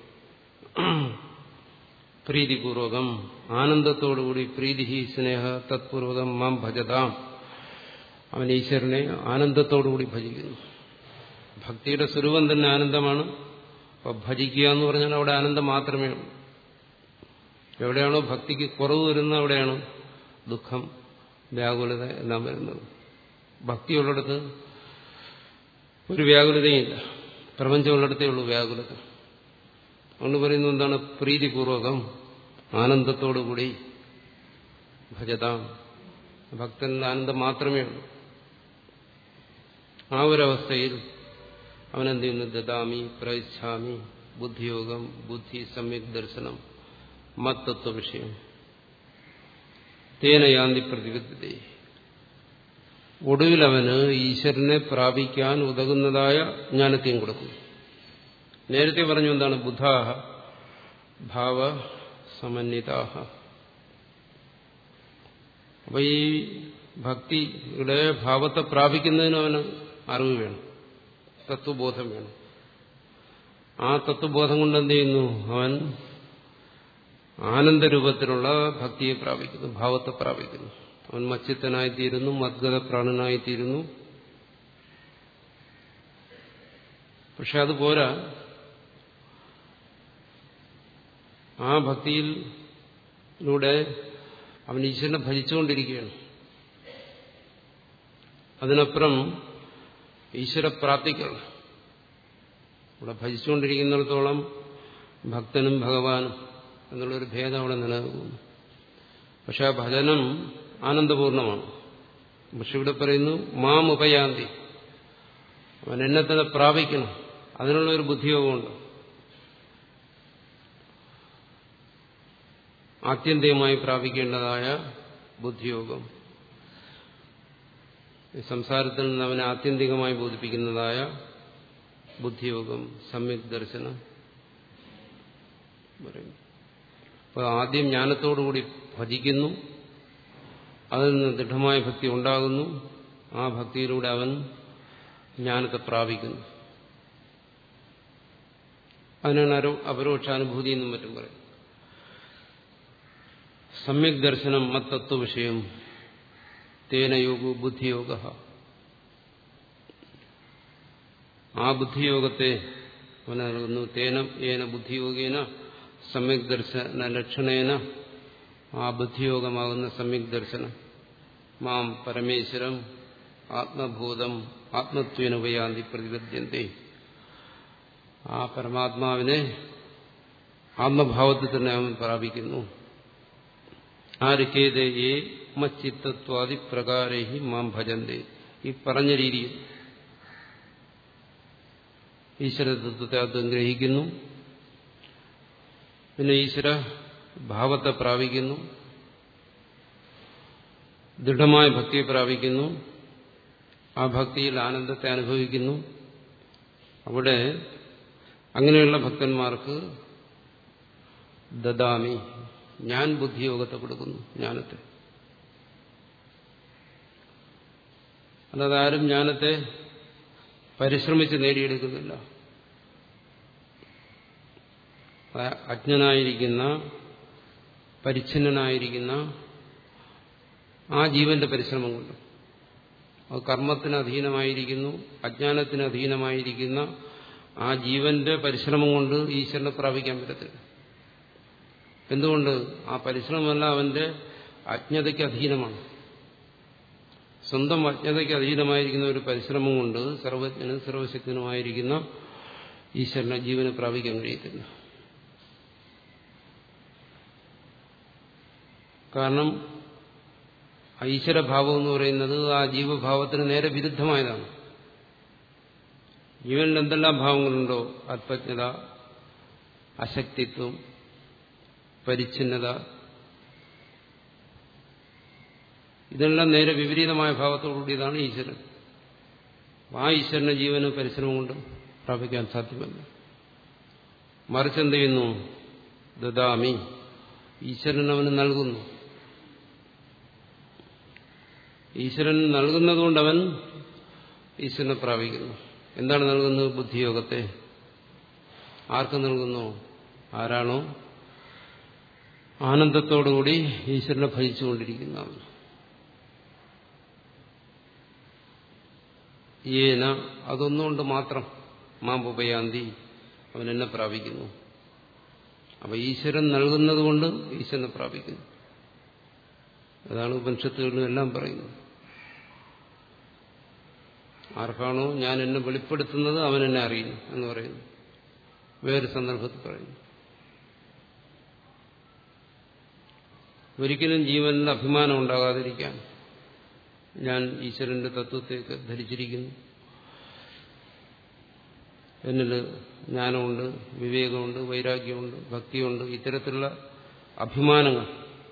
പ്രീതിപൂർവകം ആനന്ദത്തോടുകൂടി പ്രീതി സ്നേഹ തത്പൂർവകം മാം ഭജതാം അവൻ ഈശ്വരനെ ആനന്ദത്തോടുകൂടി ഭജിക്കുന്നു ഭക്തിയുടെ സ്വരൂപം തന്നെ ആനന്ദമാണ് അപ്പോൾ ഭജിക്കുക എന്ന് പറഞ്ഞാൽ അവിടെ ആനന്ദം മാത്രമേ ഉള്ളൂ എവിടെയാണോ ഭക്തിക്ക് കുറവ് വരുന്നത് അവിടെയാണ് ദുഃഖം വ്യാകുലത എല്ലാം വരുന്നത് ഭക്തിയുള്ളിടത്ത് ഒരു വ്യാകുലതയില്ല പ്രപഞ്ചമുള്ളിടത്തേ ഉള്ളൂ വ്യാകുലത അതുകൊണ്ട് പറയുന്നത് എന്താണ് പ്രീതിപൂർവകം ആനന്ദത്തോടുകൂടി ഭജതാം ഭക്തനിൽ ആനന്ദം മാത്രമേ ഉള്ളൂ ആ ഒരവസ്ഥയിൽ അവനെന്ത് ചെയ്യുന്നു ദദാമി പ്രയിച്ഛാമി ബുദ്ധിയോഗം ബുദ്ധി സമ്യക് ദർശനം മത്തത്വ വിഷയം തേന യാന്തി പ്രതിബദ്ധത ഒടുവിൽ അവന് ഈശ്വരനെ പ്രാപിക്കാൻ ഉതകുന്നതായ ജ്ഞാനത്തെയും കൊടുക്കും നേരത്തെ പറഞ്ഞു എന്താണ് ബുദ്ധാഹ ഭാവ സമന്വിതാഹ അപ്പൊ ഈ ഭക്തിയുടെ ഭാവത്തെ പ്രാപിക്കുന്നതിന് അവന് അറിവ് വേണം തത്വബോധം വേണം ആ തത്വബോധം കൊണ്ട് എന്ത് ചെയ്യുന്നു അവൻ ആനന്ദരൂപത്തിലുള്ള ഭക്തിയെ പ്രാപിക്കുന്നു ഭാവത്തെ പ്രാപിക്കുന്നു അവൻ മച്ചിത്തനായിത്തീരുന്നു മദ്ഗത പ്രാണനായിത്തീരുന്നു പക്ഷെ അത് പോരാ ആ ഭക്തിയിലൂടെ അവൻ ഈശ്വരനെ ഭജിച്ചുകൊണ്ടിരിക്കുകയാണ് അതിനപ്പുറം ഈശ്വരപ്രാപ്തിക്കുള്ള ഇവിടെ ഭജിച്ചുകൊണ്ടിരിക്കുന്നിടത്തോളം ഭക്തനും ഭഗവാനും എന്നുള്ളൊരു ഭേദം അവിടെ നിലനിൽക്കുന്നു പക്ഷെ ആ ഭജനം ആനന്ദപൂർണമാണ് പക്ഷെ ഇവിടെ പറയുന്നു മാം ഉപയാന്തി അവൻ എന്നെ തന്നെ പ്രാപിക്കണം അതിനുള്ള ഒരു ബുദ്ധിയോഗമുണ്ട് ആത്യന്തികമായി പ്രാപിക്കേണ്ടതായ ബുദ്ധിയോഗം ഈ സംസാരത്തിൽ നിന്ന് അവനെ ആത്യന്തികമായി ബോധിപ്പിക്കുന്നതായ ബുദ്ധിയോഗം സമ്യക് ദർശനം പറയുന്നു അപ്പോൾ ആദ്യം ജ്ഞാനത്തോടുകൂടി ഭജിക്കുന്നു അതിൽ നിന്ന് ദൃഢമായ ഭക്തി ഉണ്ടാകുന്നു ആ ഭക്തിയിലൂടെ അവൻ ജ്ഞാനത്തെ പ്രാപിക്കുന്നു അതിനാണ് അരോ അപരോക്ഷാനുഭൂതി എന്നും മറ്റും പറയും സമ്യക് ദർശനം മത്തത്വ വിഷയം തേനയോഗു ബുദ്ധിയോഗ ആ ബുദ്ധിയോഗത്തെ അവന് നൽകുന്നു തേന ഏന ബുദ്ധിയോഗേന സമ്യക് ദർശന ലക്ഷണേന ആ ബുദ്ധിയോഗമാകുന്ന സമ്യക് ദർശനം മാം പരമേശ്വരം ആത്മഭൂതം ആത്മത്വേന ഉപയാന്തി പ്രതിപദ്യന്തി ആ പരമാത്മാവിനെ ആത്മഭാവത്തിൽ തന്നെ അവൻ പ്രാപിക്കുന്നു ആരുക്കേതേ ഏ മച്ചിത്തത്വാദി പ്രകാരേഹി മാം ഭജന്തേ ഈ പറഞ്ഞ രീതിയിൽ ഈശ്വരതത്വത്തെ അത് ഗ്രഹിക്കുന്നു പിന്നെ ഈശ്വര ഭാവത്തെ പ്രാപിക്കുന്നു ദൃഢമായ ഭക്തിയെ പ്രാപിക്കുന്നു ആ ഭക്തിയിൽ ആനന്ദത്തെ അനുഭവിക്കുന്നു അവിടെ അങ്ങനെയുള്ള ഭക്തന്മാർക്ക് ദദാമി ഞാൻ ബുദ്ധിയോഗത്തെ കൊടുക്കുന്നു ജ്ഞാനത്തെ അല്ലാതെ ആരും ജ്ഞാനത്തെ പരിശ്രമിച്ച് നേടിയെടുക്കുന്നില്ല അജ്ഞനായിരിക്കുന്ന പരിച്ഛിന്നനായിരിക്കുന്ന ആ ജീവന്റെ പരിശ്രമം കൊണ്ട് അത് കർമ്മത്തിന് അധീനമായിരിക്കുന്നു അജ്ഞാനത്തിന് അധീനമായിരിക്കുന്ന ആ ജീവന്റെ പരിശ്രമം കൊണ്ട് ഈശ്വരനെ പ്രാപിക്കാൻ പറ്റത്തില്ല എന്തുകൊണ്ട് ആ പരിശ്രമമല്ല അവന്റെ അജ്ഞതയ്ക്ക് അധീനമാണ് സ്വന്തം അജ്ഞതയ്ക്ക് അധീനമായിരിക്കുന്ന ഒരു പരിശ്രമം കൊണ്ട് സർവജ്ഞനും സർവശക്തനുമായിരിക്കുന്ന ഈശ്വരനെ ജീവനെ പ്രാപിക്കാൻ കഴിയത്തില്ല കാരണം ഈശ്വരഭാവം എന്ന് പറയുന്നത് ആ ജീവഭാവത്തിന് നേരെ വിരുദ്ധമായതാണ് ജീവനിൽ എന്തെല്ലാം ഭാവങ്ങളുണ്ടോ ആത്മജ്ഞത അശക്തിത്വം പരിച്ഛിന്നത ഇതെല്ലാം നേരെ വിപരീതമായ ഭാവത്തോടുകൂടിയതാണ് ഈശ്വരൻ ആ ഈശ്വരനെ ജീവന് പരിശ്രമം കൊണ്ട് പ്രാപിക്കാൻ സാധ്യമല്ല മറിച്ച് എന്ത് ചെയ്യുന്നു ദദാമി ഈശ്വരൻ അവന് നൽകുന്നു ഈശ്വരൻ നൽകുന്നതുകൊണ്ട് അവൻ ഈശ്വരനെ പ്രാപിക്കുന്നു എന്താണ് നൽകുന്നത് ബുദ്ധിയോഗത്തെ ആർക്ക് നൽകുന്നു ആരാണോ ആനന്ദത്തോടുകൂടി ഈശ്വരനെ ഭജിച്ചുകൊണ്ടിരിക്കുന്നവൻ ഏന അതൊന്നുകൊണ്ട് മാത്രം മാമ്പുപയാന്തി അവൻ എന്നെ പ്രാപിക്കുന്നു അപ്പൊ ഈശ്വരൻ നൽകുന്നത് കൊണ്ട് ഈശ്വരനെ പ്രാപിക്കുന്നു അതാണ് ഉപനിഷത്തുകളിലും എല്ലാം പറയുന്നത് ആർക്കാണോ ഞാൻ എന്നെ വെളിപ്പെടുത്തുന്നത് അവൻ എന്നെ അറിയുന്നു എന്ന് പറയുന്നു വേറെ സന്ദർഭത്തിൽ പറയുന്നു ഒരിക്കലും ജീവനിൽ അഭിമാനം ഉണ്ടാകാതിരിക്കാൻ ഞാൻ ഈശ്വരന്റെ തത്വത്തേക്ക് ധരിച്ചിരിക്കുന്നു എന്നിൽ ജ്ഞാനമുണ്ട് വിവേകമുണ്ട് വൈരാഗ്യമുണ്ട് ഭക്തിയുണ്ട് ഇത്തരത്തിലുള്ള അഭിമാനങ്ങൾ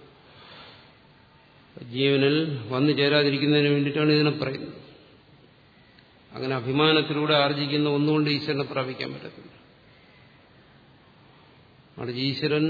ജീവനിൽ വന്നു ചേരാതിരിക്കുന്നതിന് വേണ്ടിയിട്ടാണ് ഇതിനെ പറയുന്നത് അങ്ങനെ അഭിമാനത്തിലൂടെ ആർജിക്കുന്ന ഒന്നുകൊണ്ട് ഈശ്വരനെ പ്രാപിക്കാൻ പറ്റത്തില്ല അവിടെ ഈശ്വരൻ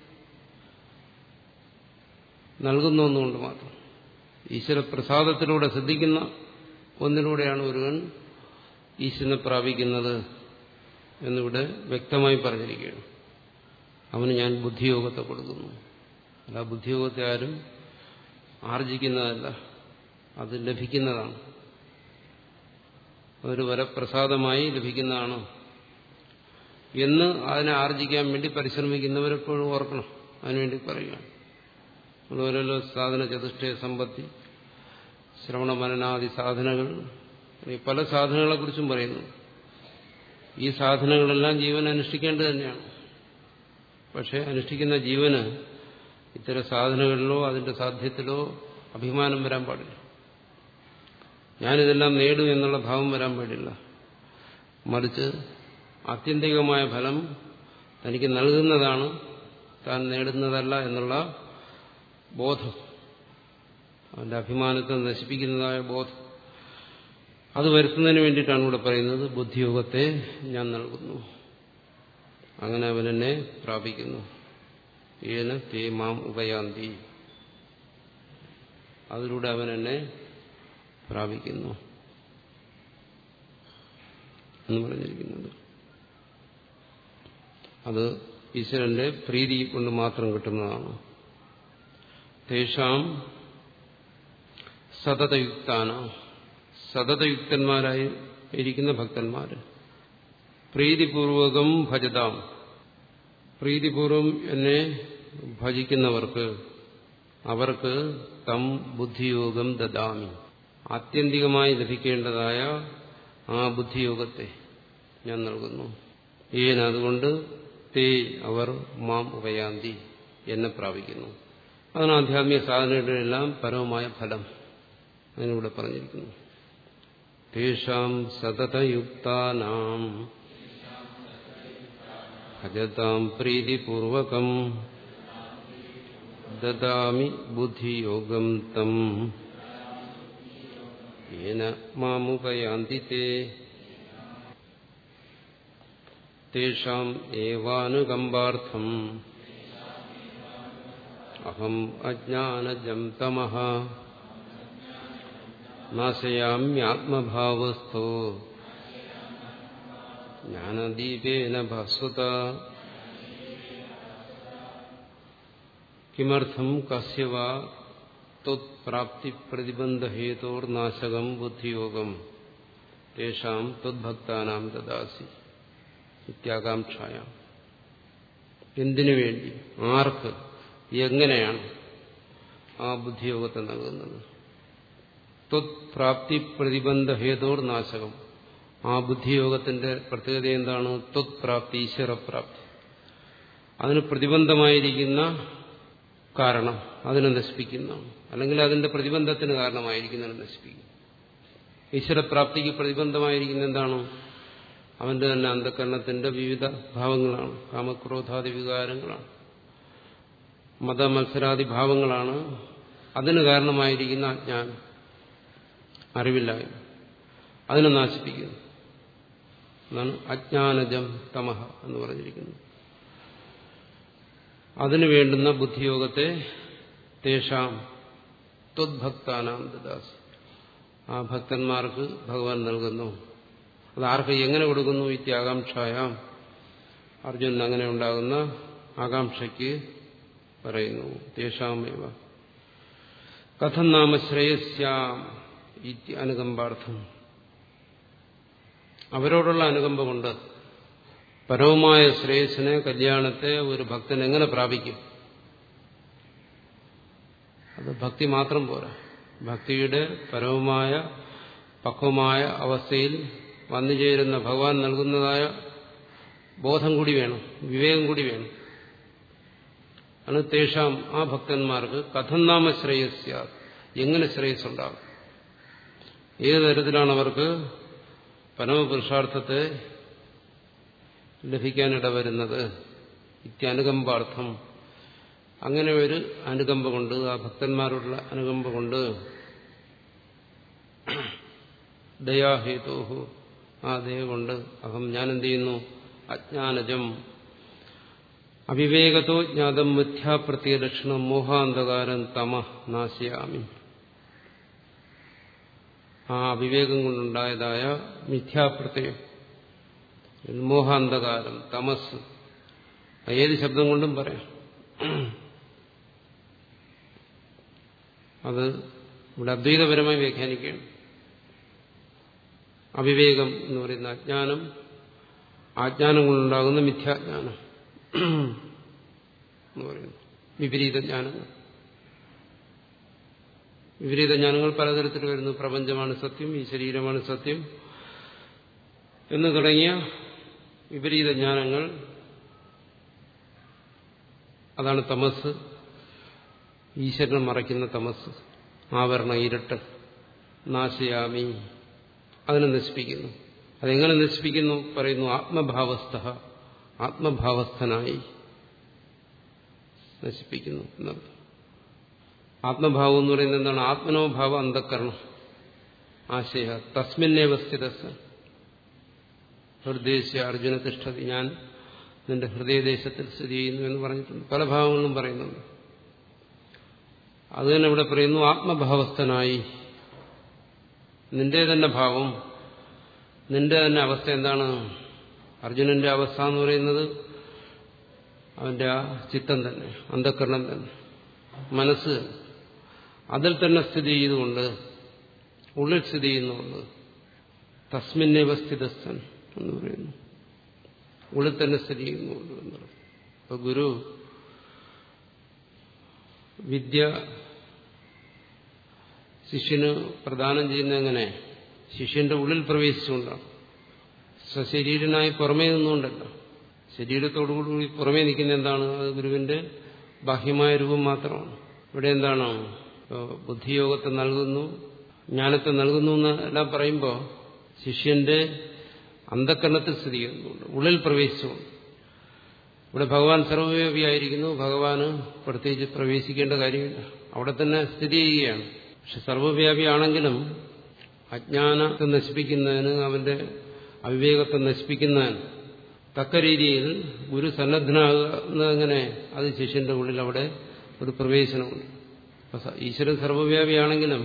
നൽകുന്ന ഒന്നുകൊണ്ട് മാത്രം ഈശ്വരപ്രസാദത്തിലൂടെ ശ്രദ്ധിക്കുന്ന ഒന്നിലൂടെയാണ് ഒരുവൻ ഈശ്വരനെ പ്രാപിക്കുന്നത് എന്നിവിടെ വ്യക്തമായി പറഞ്ഞിരിക്കുകയാണ് അവന് ഞാൻ ബുദ്ധിയോഗത്തെ കൊടുക്കുന്നു അല്ല ബുദ്ധിയോഗത്തെ ആരും ആർജിക്കുന്നതല്ല അത് ലഭിക്കുന്നതാണ് അതൊരു വരപ്രസാദമായി ലഭിക്കുന്നതാണ് എന്ന് അതിനെ ആർജിക്കാൻ വേണ്ടി പരിശ്രമിക്കുന്നവരെപ്പോഴും ഓർക്കണം അതിനുവേണ്ടി പറയുകയാണ് ഓരോരോ സാധന ചതുഷ്ടയ സമ്പത്തി ശ്രവണ മനനാദി സാധനകൾ ഈ പല സാധനങ്ങളെക്കുറിച്ചും പറയുന്നു ഈ സാധനങ്ങളെല്ലാം ജീവൻ അനുഷ്ഠിക്കേണ്ടത് തന്നെയാണ് പക്ഷെ അനുഷ്ഠിക്കുന്ന ജീവന് ഇത്തരം സാധനങ്ങളിലോ അതിന്റെ സാധ്യത്തിലോ അഭിമാനം വരാൻ പാടില്ല ഞാനിതെല്ലാം നേടും എന്നുള്ള ഭാവം വരാൻ പാടില്ല മറിച്ച് ആത്യന്തികമായ ഫലം തനിക്ക് നൽകുന്നതാണ് താൻ നേടുന്നതല്ല എന്നുള്ള ബോധം അവന്റെ അഭിമാനത്തെ നശിപ്പിക്കുന്നതായ ബോധം അത് വരുത്തുന്നതിന് വേണ്ടിയിട്ടാണ് ഇവിടെ പറയുന്നത് ബുദ്ധിയോഗത്തെ ഞാൻ നൽകുന്നു അങ്ങനെ അവനെന്നെ പ്രാപിക്കുന്നു ഏന തേ മാം ഉപയാന്തി അതിലൂടെ അവൻ എന്നെ പ്രാപിക്കുന്നു എന്ന് പറഞ്ഞിരിക്കുന്നത് അത് ഈശ്വരന്റെ പ്രീതി കൊണ്ട് മാത്രം കിട്ടുന്നതാണ് തേഷാം സതതയുക്താന സതതയുക്തന്മാരായി ഇരിക്കുന്ന ഭക്തന്മാര് പ്രീതിപൂർവകം ഭജതാം പ്രീതിപൂർവം എന്നെ ഭജിക്കുന്നവർക്ക് അവർക്ക് തം ബുദ്ധിയോഗം ദദാമി ആത്യന്തികമായി ലഭിക്കേണ്ടതായ ആ ബുദ്ധിയോഗത്തെ ഞാൻ നൽകുന്നു ഏന അതുകൊണ്ട് തേ അവർ മാം ഉപയാന്തി എന്നെ പ്രാപിക്കുന്നു അതാണ് ആധ്യാത്മിക സാധനങ്ങളുടെയെല്ലാം പരമമായ ഫലം അതിനിവിടെ പറഞ്ഞിരിക്കുന്നു തേഷാം സതതയുക്താനാം ഭജതാം പ്രീതിപൂർവകം ദദാമി ബുദ്ധിയോഗം തം येन मामुपयान्ति ते तेषाम् एवानुकम्बार्थम् अहम् अज्ञानजम् तमः नाशयाम्यात्मभावस्थो ज्ञानदीपेन भास्वत किमर्थम् कस्य वा ത്വത്പ്രാപ്തി പ്രതിബന്ധ ഹേതോർനാശകം ബുദ്ധിയോഗം തേഷാം ത്വത്ഭക്താനാം ദദാസി നിത്യാകാംക്ഷായ എന്തിനു വേണ്ടി ആർക്ക് എങ്ങനെയാണ് ആ ബുദ്ധിയോഗത്തെ നൽകുന്നത് ത്വത്പ്രാപ്തി പ്രതിബന്ധ ഹേതോർനാശകം ആ ബുദ്ധിയോഗത്തിന്റെ പ്രത്യേകത എന്താണ് ത്വത്പ്രാപ്തി ഈശ്വരപ്രാപ്തി അതിന് പ്രതിബന്ധമായിരിക്കുന്ന കാരണം അതിനെ നശിപ്പിക്കുന്നതാണ് അല്ലെങ്കിൽ അതിന്റെ പ്രതിബന്ധത്തിന് കാരണമായിരിക്കുന്നതിനെ നശിപ്പിക്കും ഈശ്വരപ്രാപ്തിക്ക് പ്രതിബന്ധമായിരിക്കുന്ന എന്താണ് അവന്റെ തന്നെ അന്ധകരണത്തിന്റെ വിവിധ ഭാവങ്ങളാണ് കാമക്രോധാദി വികാരങ്ങളാണ് മതമത്സരാദി ഭാവങ്ങളാണ് അതിന് കാരണമായിരിക്കുന്ന അജ്ഞാനം അറിവില്ലായ്മ അതിനെ നാശിപ്പിക്കുന്നു എന്നാണ് അജ്ഞാനജം തമഹ എന്ന് പറഞ്ഞിരിക്കുന്നത് അതിനു വേണ്ടുന്ന ബുദ്ധിയോഗത്തെ തേഷാം ത്വത്ഭക്താനാം ദദാസി ആ ഭക്തന്മാർക്ക് ഭഗവാൻ നൽകുന്നു അത് ആർക്ക് എങ്ങനെ കൊടുക്കുന്നു ഈ ത്യാകാംക്ഷായാം അർജുനൻ അങ്ങനെ ഉണ്ടാകുന്ന ആകാംക്ഷയ്ക്ക് പറയുന്നു തേഷാമേവ കഥം നാമ ശ്രേയസ്യാം ഇതി അനുകമ്പാർത്ഥം അവരോടുള്ള അനുകമ്പ കൊണ്ട് പരവുമായ ശ്രേയസിനെ കല്യാണത്തെ ഒരു ഭക്തൻ എങ്ങനെ പ്രാപിക്കും അത് ഭക്തി മാത്രം പോരാ ഭക്തിയുടെ പരവുമായ പക്വമായ അവസ്ഥയിൽ വന്നുചേരുന്ന ഭഗവാൻ നൽകുന്നതായ ബോധം കൂടി വേണം വിവേകം കൂടി വേണം ആണ് തേഷാം ആ ഭക്തന്മാർക്ക് കഥം നാമ ശ്രേയസ്യ എങ്ങനെ ശ്രേയസ് ഉണ്ടാകും ഏത് തരത്തിലാണ് അവർക്ക് പരമപുരുഷാർത്ഥത്തെ ലഭിക്കാനിട വരുന്നത് ഇത്യനുകമ്പാർത്ഥം അങ്ങനെ ഒരു അനുകമ്പ കൊണ്ട് ആ ഭക്തന്മാരോടുള്ള അനുകമ്പ കൊണ്ട് ദയാഹേതോഹു ആ ദയ കൊണ്ട് അഹം ഞാൻ എന്ത് ചെയ്യുന്നു അജ്ഞാനജം അവിവേകത്തോ ജ്ഞാതം മിഥ്യാപ്രത്യലക്ഷണം മോഹാന്ധകാരം തമ നാശയാമി ആ അവിവേകം കൊണ്ടുണ്ടായതായ മിഥ്യാപ്രത്യയം മോഹാന്ധകാരം തമസ് ഏത് ശബ്ദം കൊണ്ടും പറയാം അത് ഇവിടെ അദ്വൈതപരമായി വ്യാഖ്യാനിക്കുകയാണ് അവിവേകം എന്ന് പറയുന്ന അജ്ഞാനം ആജ്ഞാനം കൊണ്ടുണ്ടാകുന്ന മിഥ്യാജ്ഞാനം എന്ന് പറയുന്നു വിപരീത ജ്ഞാനങ്ങൾ വിപരീത ജ്ഞാനങ്ങൾ പലതരത്തിൽ വരുന്നു പ്രപഞ്ചമാണ് സത്യം ഈ ശരീരമാണ് സത്യം എന്ന് തുടങ്ങിയ വിപരീത ജ്ഞാനങ്ങൾ അതാണ് തമസ് ഈശ്വരനെ മറയ്ക്കുന്ന തമസ് ആവരണ ഇരുട്ട് നാശയാമി അതിനെ നശിപ്പിക്കുന്നു അതെങ്ങനെ നശിപ്പിക്കുന്നു പറയുന്നു ആത്മഭാവസ്ഥ ആത്മഭാവസ്ഥനായി നശിപ്പിക്കുന്നു എന്നർത്ഥം ആത്മഭാവം എന്ന് പറയുന്നത് എന്താണ് ആത്മനോഭാവ അന്ധക്കരണം ആശയ തസ്മിന്നേവ സ്ഥിതസ് ഹൃദയസ്യ അർജുന തിഷ്ഠതി ഞാൻ നിന്റെ ഹൃദയദേശത്തിൽ സ്ഥിതി ചെയ്യുന്നു എന്ന് പറഞ്ഞിട്ടുണ്ട് പല ഭാവങ്ങളും പറയുന്നുണ്ട് അത് തന്നെ ഇവിടെ പറയുന്നു ആത്മഭാവസ്ഥനായി നിന്റെ തന്നെ ഭാവം നിന്റെ തന്നെ അവസ്ഥ എന്താണ് അർജുനന്റെ അവസ്ഥ എന്ന് പറയുന്നത് അവന്റെ ആ ചിത്തം തന്നെ അന്ധക്കരണം തന്നെ മനസ്സ് അതിൽ തന്നെ സ്ഥിതി ചെയ്തുകൊണ്ട് ഉള്ളിൽ സ്ഥിതി ചെയ്യുന്നുണ്ട് തസ്മിന്നേവ സ്ഥിതസ്ഥൻ എന്ന് പറയുന്നു ഉള്ളിൽ തന്നെ സ്ഥിതി ചെയ്യുന്നുണ്ട് എന്ന് പറയും അപ്പൊ ഗുരു വിദ്യ ശിഷ്യന് പ്രദാനം ചെയ്യുന്ന എങ്ങനെ ശിഷ്യന്റെ ഉള്ളിൽ പ്രവേശിച്ചുകൊണ്ടാണ് സശരീരനായി പുറമേ നിന്നുകൊണ്ടല്ല ശരീരത്തോടുകൂടി പുറമേ നിൽക്കുന്ന എന്താണ് അത് ഗുരുവിന്റെ ബാഹ്യമായ രൂപം മാത്രമാണ് ഇവിടെ എന്താണ് ബുദ്ധിയോഗത്തെ നൽകുന്നു ജ്ഞാനത്തെ നൽകുന്നു എന്നെല്ലാം പറയുമ്പോൾ ശിഷ്യന്റെ അന്ധക്കരണത്തിൽ സ്ഥിതി ചെയ്യുന്നുണ്ട് ഉള്ളിൽ പ്രവേശിച്ചുകൊണ്ട് ഇവിടെ ഭഗവാൻ സർവവ്യാപിയായിരിക്കുന്നു ഭഗവാന് പ്രത്യേകിച്ച് പ്രവേശിക്കേണ്ട കാര്യമില്ല അവിടെ തന്നെ സ്ഥിതി ചെയ്യുകയാണ് പക്ഷെ സർവവ്യാപിയാണെങ്കിലും അജ്ഞാനത്തെ നശിപ്പിക്കുന്നതിന് അവന്റെ അവിവേകത്തെ നശിപ്പിക്കുന്നതിന് തക്ക രീതിയിൽ ഗുരു സന്നദ്ധനാകുന്നതെങ്ങനെ അത് ശിഷ്യന്റെ ഉള്ളിൽ അവിടെ ഒരു പ്രവേശനമുണ്ട് ഈശ്വരൻ സർവവ്യാപിയാണെങ്കിലും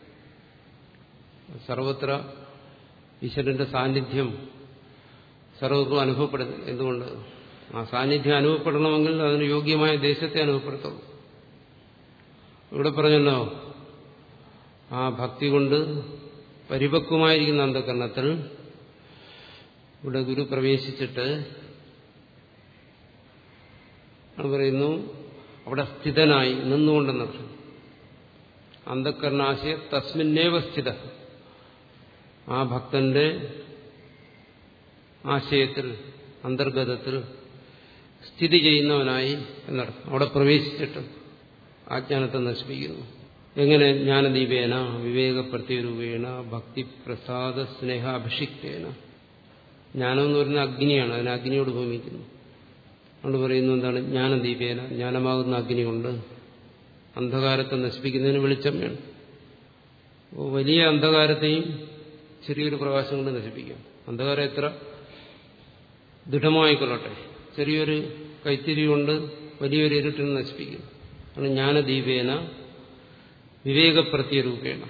സർവത്ര ഈശ്വരന്റെ സാന്നിധ്യം സർവ്വർക്കും അനുഭവപ്പെടുന്നു എന്തുകൊണ്ട് ആ സാന്നിധ്യം അനുഭവപ്പെടണമെങ്കിൽ അതിന് യോഗ്യമായ ദേശത്തെ അനുഭവപ്പെടുത്തുള്ളൂ ഇവിടെ പറഞ്ഞല്ലോ ആ ഭക്തി കൊണ്ട് പരിപക്വമായിരിക്കുന്ന അന്ധകരണത്തിൽ ഇവിടെ ഗുരു പ്രവേശിച്ചിട്ട് പറയുന്നു അവിടെ സ്ഥിതനായി നിന്നുകൊണ്ടെന്നർത്ഥം അന്ധകരണാശയ തസ്മിന്നേവ സ്ഥിത ആ ഭക്തന്റെ ആശയത്തിൽ അന്തർഗതത്തിൽ സ്ഥിതി ചെയ്യുന്നവനായി എന്നർത്ഥം അവിടെ പ്രവേശിച്ചിട്ട് ആജ്ഞാനത്തെ നശിപ്പിക്കുന്നു എങ്ങനെ ജ്ഞാനദീപേന വിവേകപ്രത്യരൂപേണ ഭക്തിപ്രസാദ സ്നേഹാഭിഷിക്തേന ജ്ഞാനം എന്ന് പറയുന്ന അഗ്നിയാണ് അതിനെ അഗ്നിയോട് ഭൂമിക്കുന്നു അതുകൊണ്ട് പറയുന്നു എന്താണ് ജ്ഞാനദീപേന ജ്ഞാനമാകുന്ന അഗ്നി കൊണ്ട് അന്ധകാരത്തെ നശിപ്പിക്കുന്നതിന് വെളിച്ചം വേണം അപ്പോൾ വലിയ അന്ധകാരത്തെയും ചെറിയൊരു പ്രകാശം കൊണ്ട് നശിപ്പിക്കാം അന്ധകാരം എത്ര ദൃഢമായിക്കൊള്ളട്ടെ ചെറിയൊരു കൈത്തിരി കൊണ്ട് വലിയൊരു ഇരുട്ടിനെ നശിപ്പിക്കും ആണ് ജ്ഞാനദീപേന വിവേകപ്രത്യരൂപേണ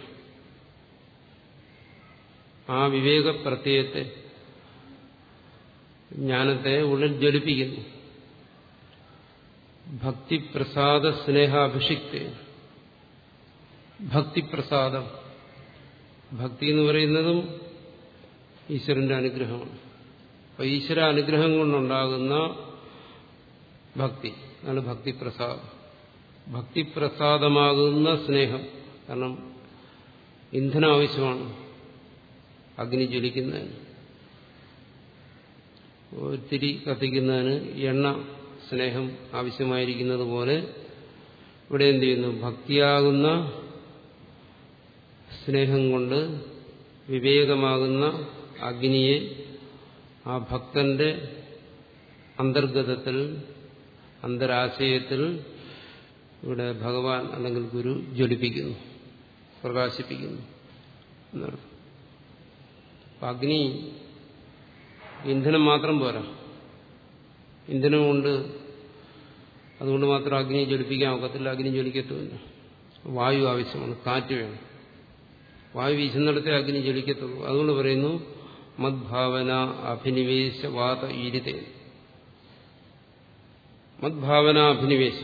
ആ വിവേകപ്രത്യയത്തെ ജ്ഞാനത്തെ ഉള്ളിൽ ജ്വലിപ്പിക്കുന്നു ഭക്തിപ്രസാദ സ്നേഹാഭിഷിക്ത ഭക്തിപ്രസാദം ഭക്തി എന്ന് പറയുന്നതും ഈശ്വരന്റെ അനുഗ്രഹമാണ് അപ്പൊ ഈശ്വര അനുഗ്രഹം കൊണ്ടുണ്ടാകുന്ന ഭക്തി അതാണ് ഭക്തിപ്രസാദം ഭക്തിപ്രസാദമാകുന്ന സ്നേഹം കാരണം ഇന്ധനം ആവശ്യമാണ് അഗ്നി ജ്വലിക്കുന്നതിന് തിരി കത്തിക്കുന്നതിന് എണ്ണ സ്നേഹം ആവശ്യമായിരിക്കുന്നത് പോലെ ഇവിടെ എന്ത് ചെയ്യുന്നു ഭക്തിയാകുന്ന സ്നേഹം കൊണ്ട് വിവേകമാകുന്ന അഗ്നിയെ ആ ഭക്തന്റെ അന്തർഗതത്തിൽ അന്തരാശയത്തിൽ ഇവിടെ ഭഗവാൻ അല്ലെങ്കിൽ ഗുരു ജ്വലിപ്പിക്കുന്നു പ്രകാശിപ്പിക്കുന്നു എന്നർത്ഥം അഗ്നി ഇന്ധനം മാത്രം പോരാ ഇന്ധനമുണ്ട് അതുകൊണ്ട് മാത്രം അഗ്നി ജ്വലിപ്പിക്കാൻ ഒക്കത്തില്ല അഗ്നി ജ്വലിക്കത്തുമില്ല വായു ആവശ്യമാണ് കാറ്റ് വേണം വായു വീശുന്നിടത്തെ അഗ്നി ജ്വലിക്കത്തുള്ളൂ അതുകൊണ്ട് പറയുന്നു മദ്ഭാവന അഭിനിവേശ വാത ഈരിതേ മദ്ഭാവന അഭിനിവേശം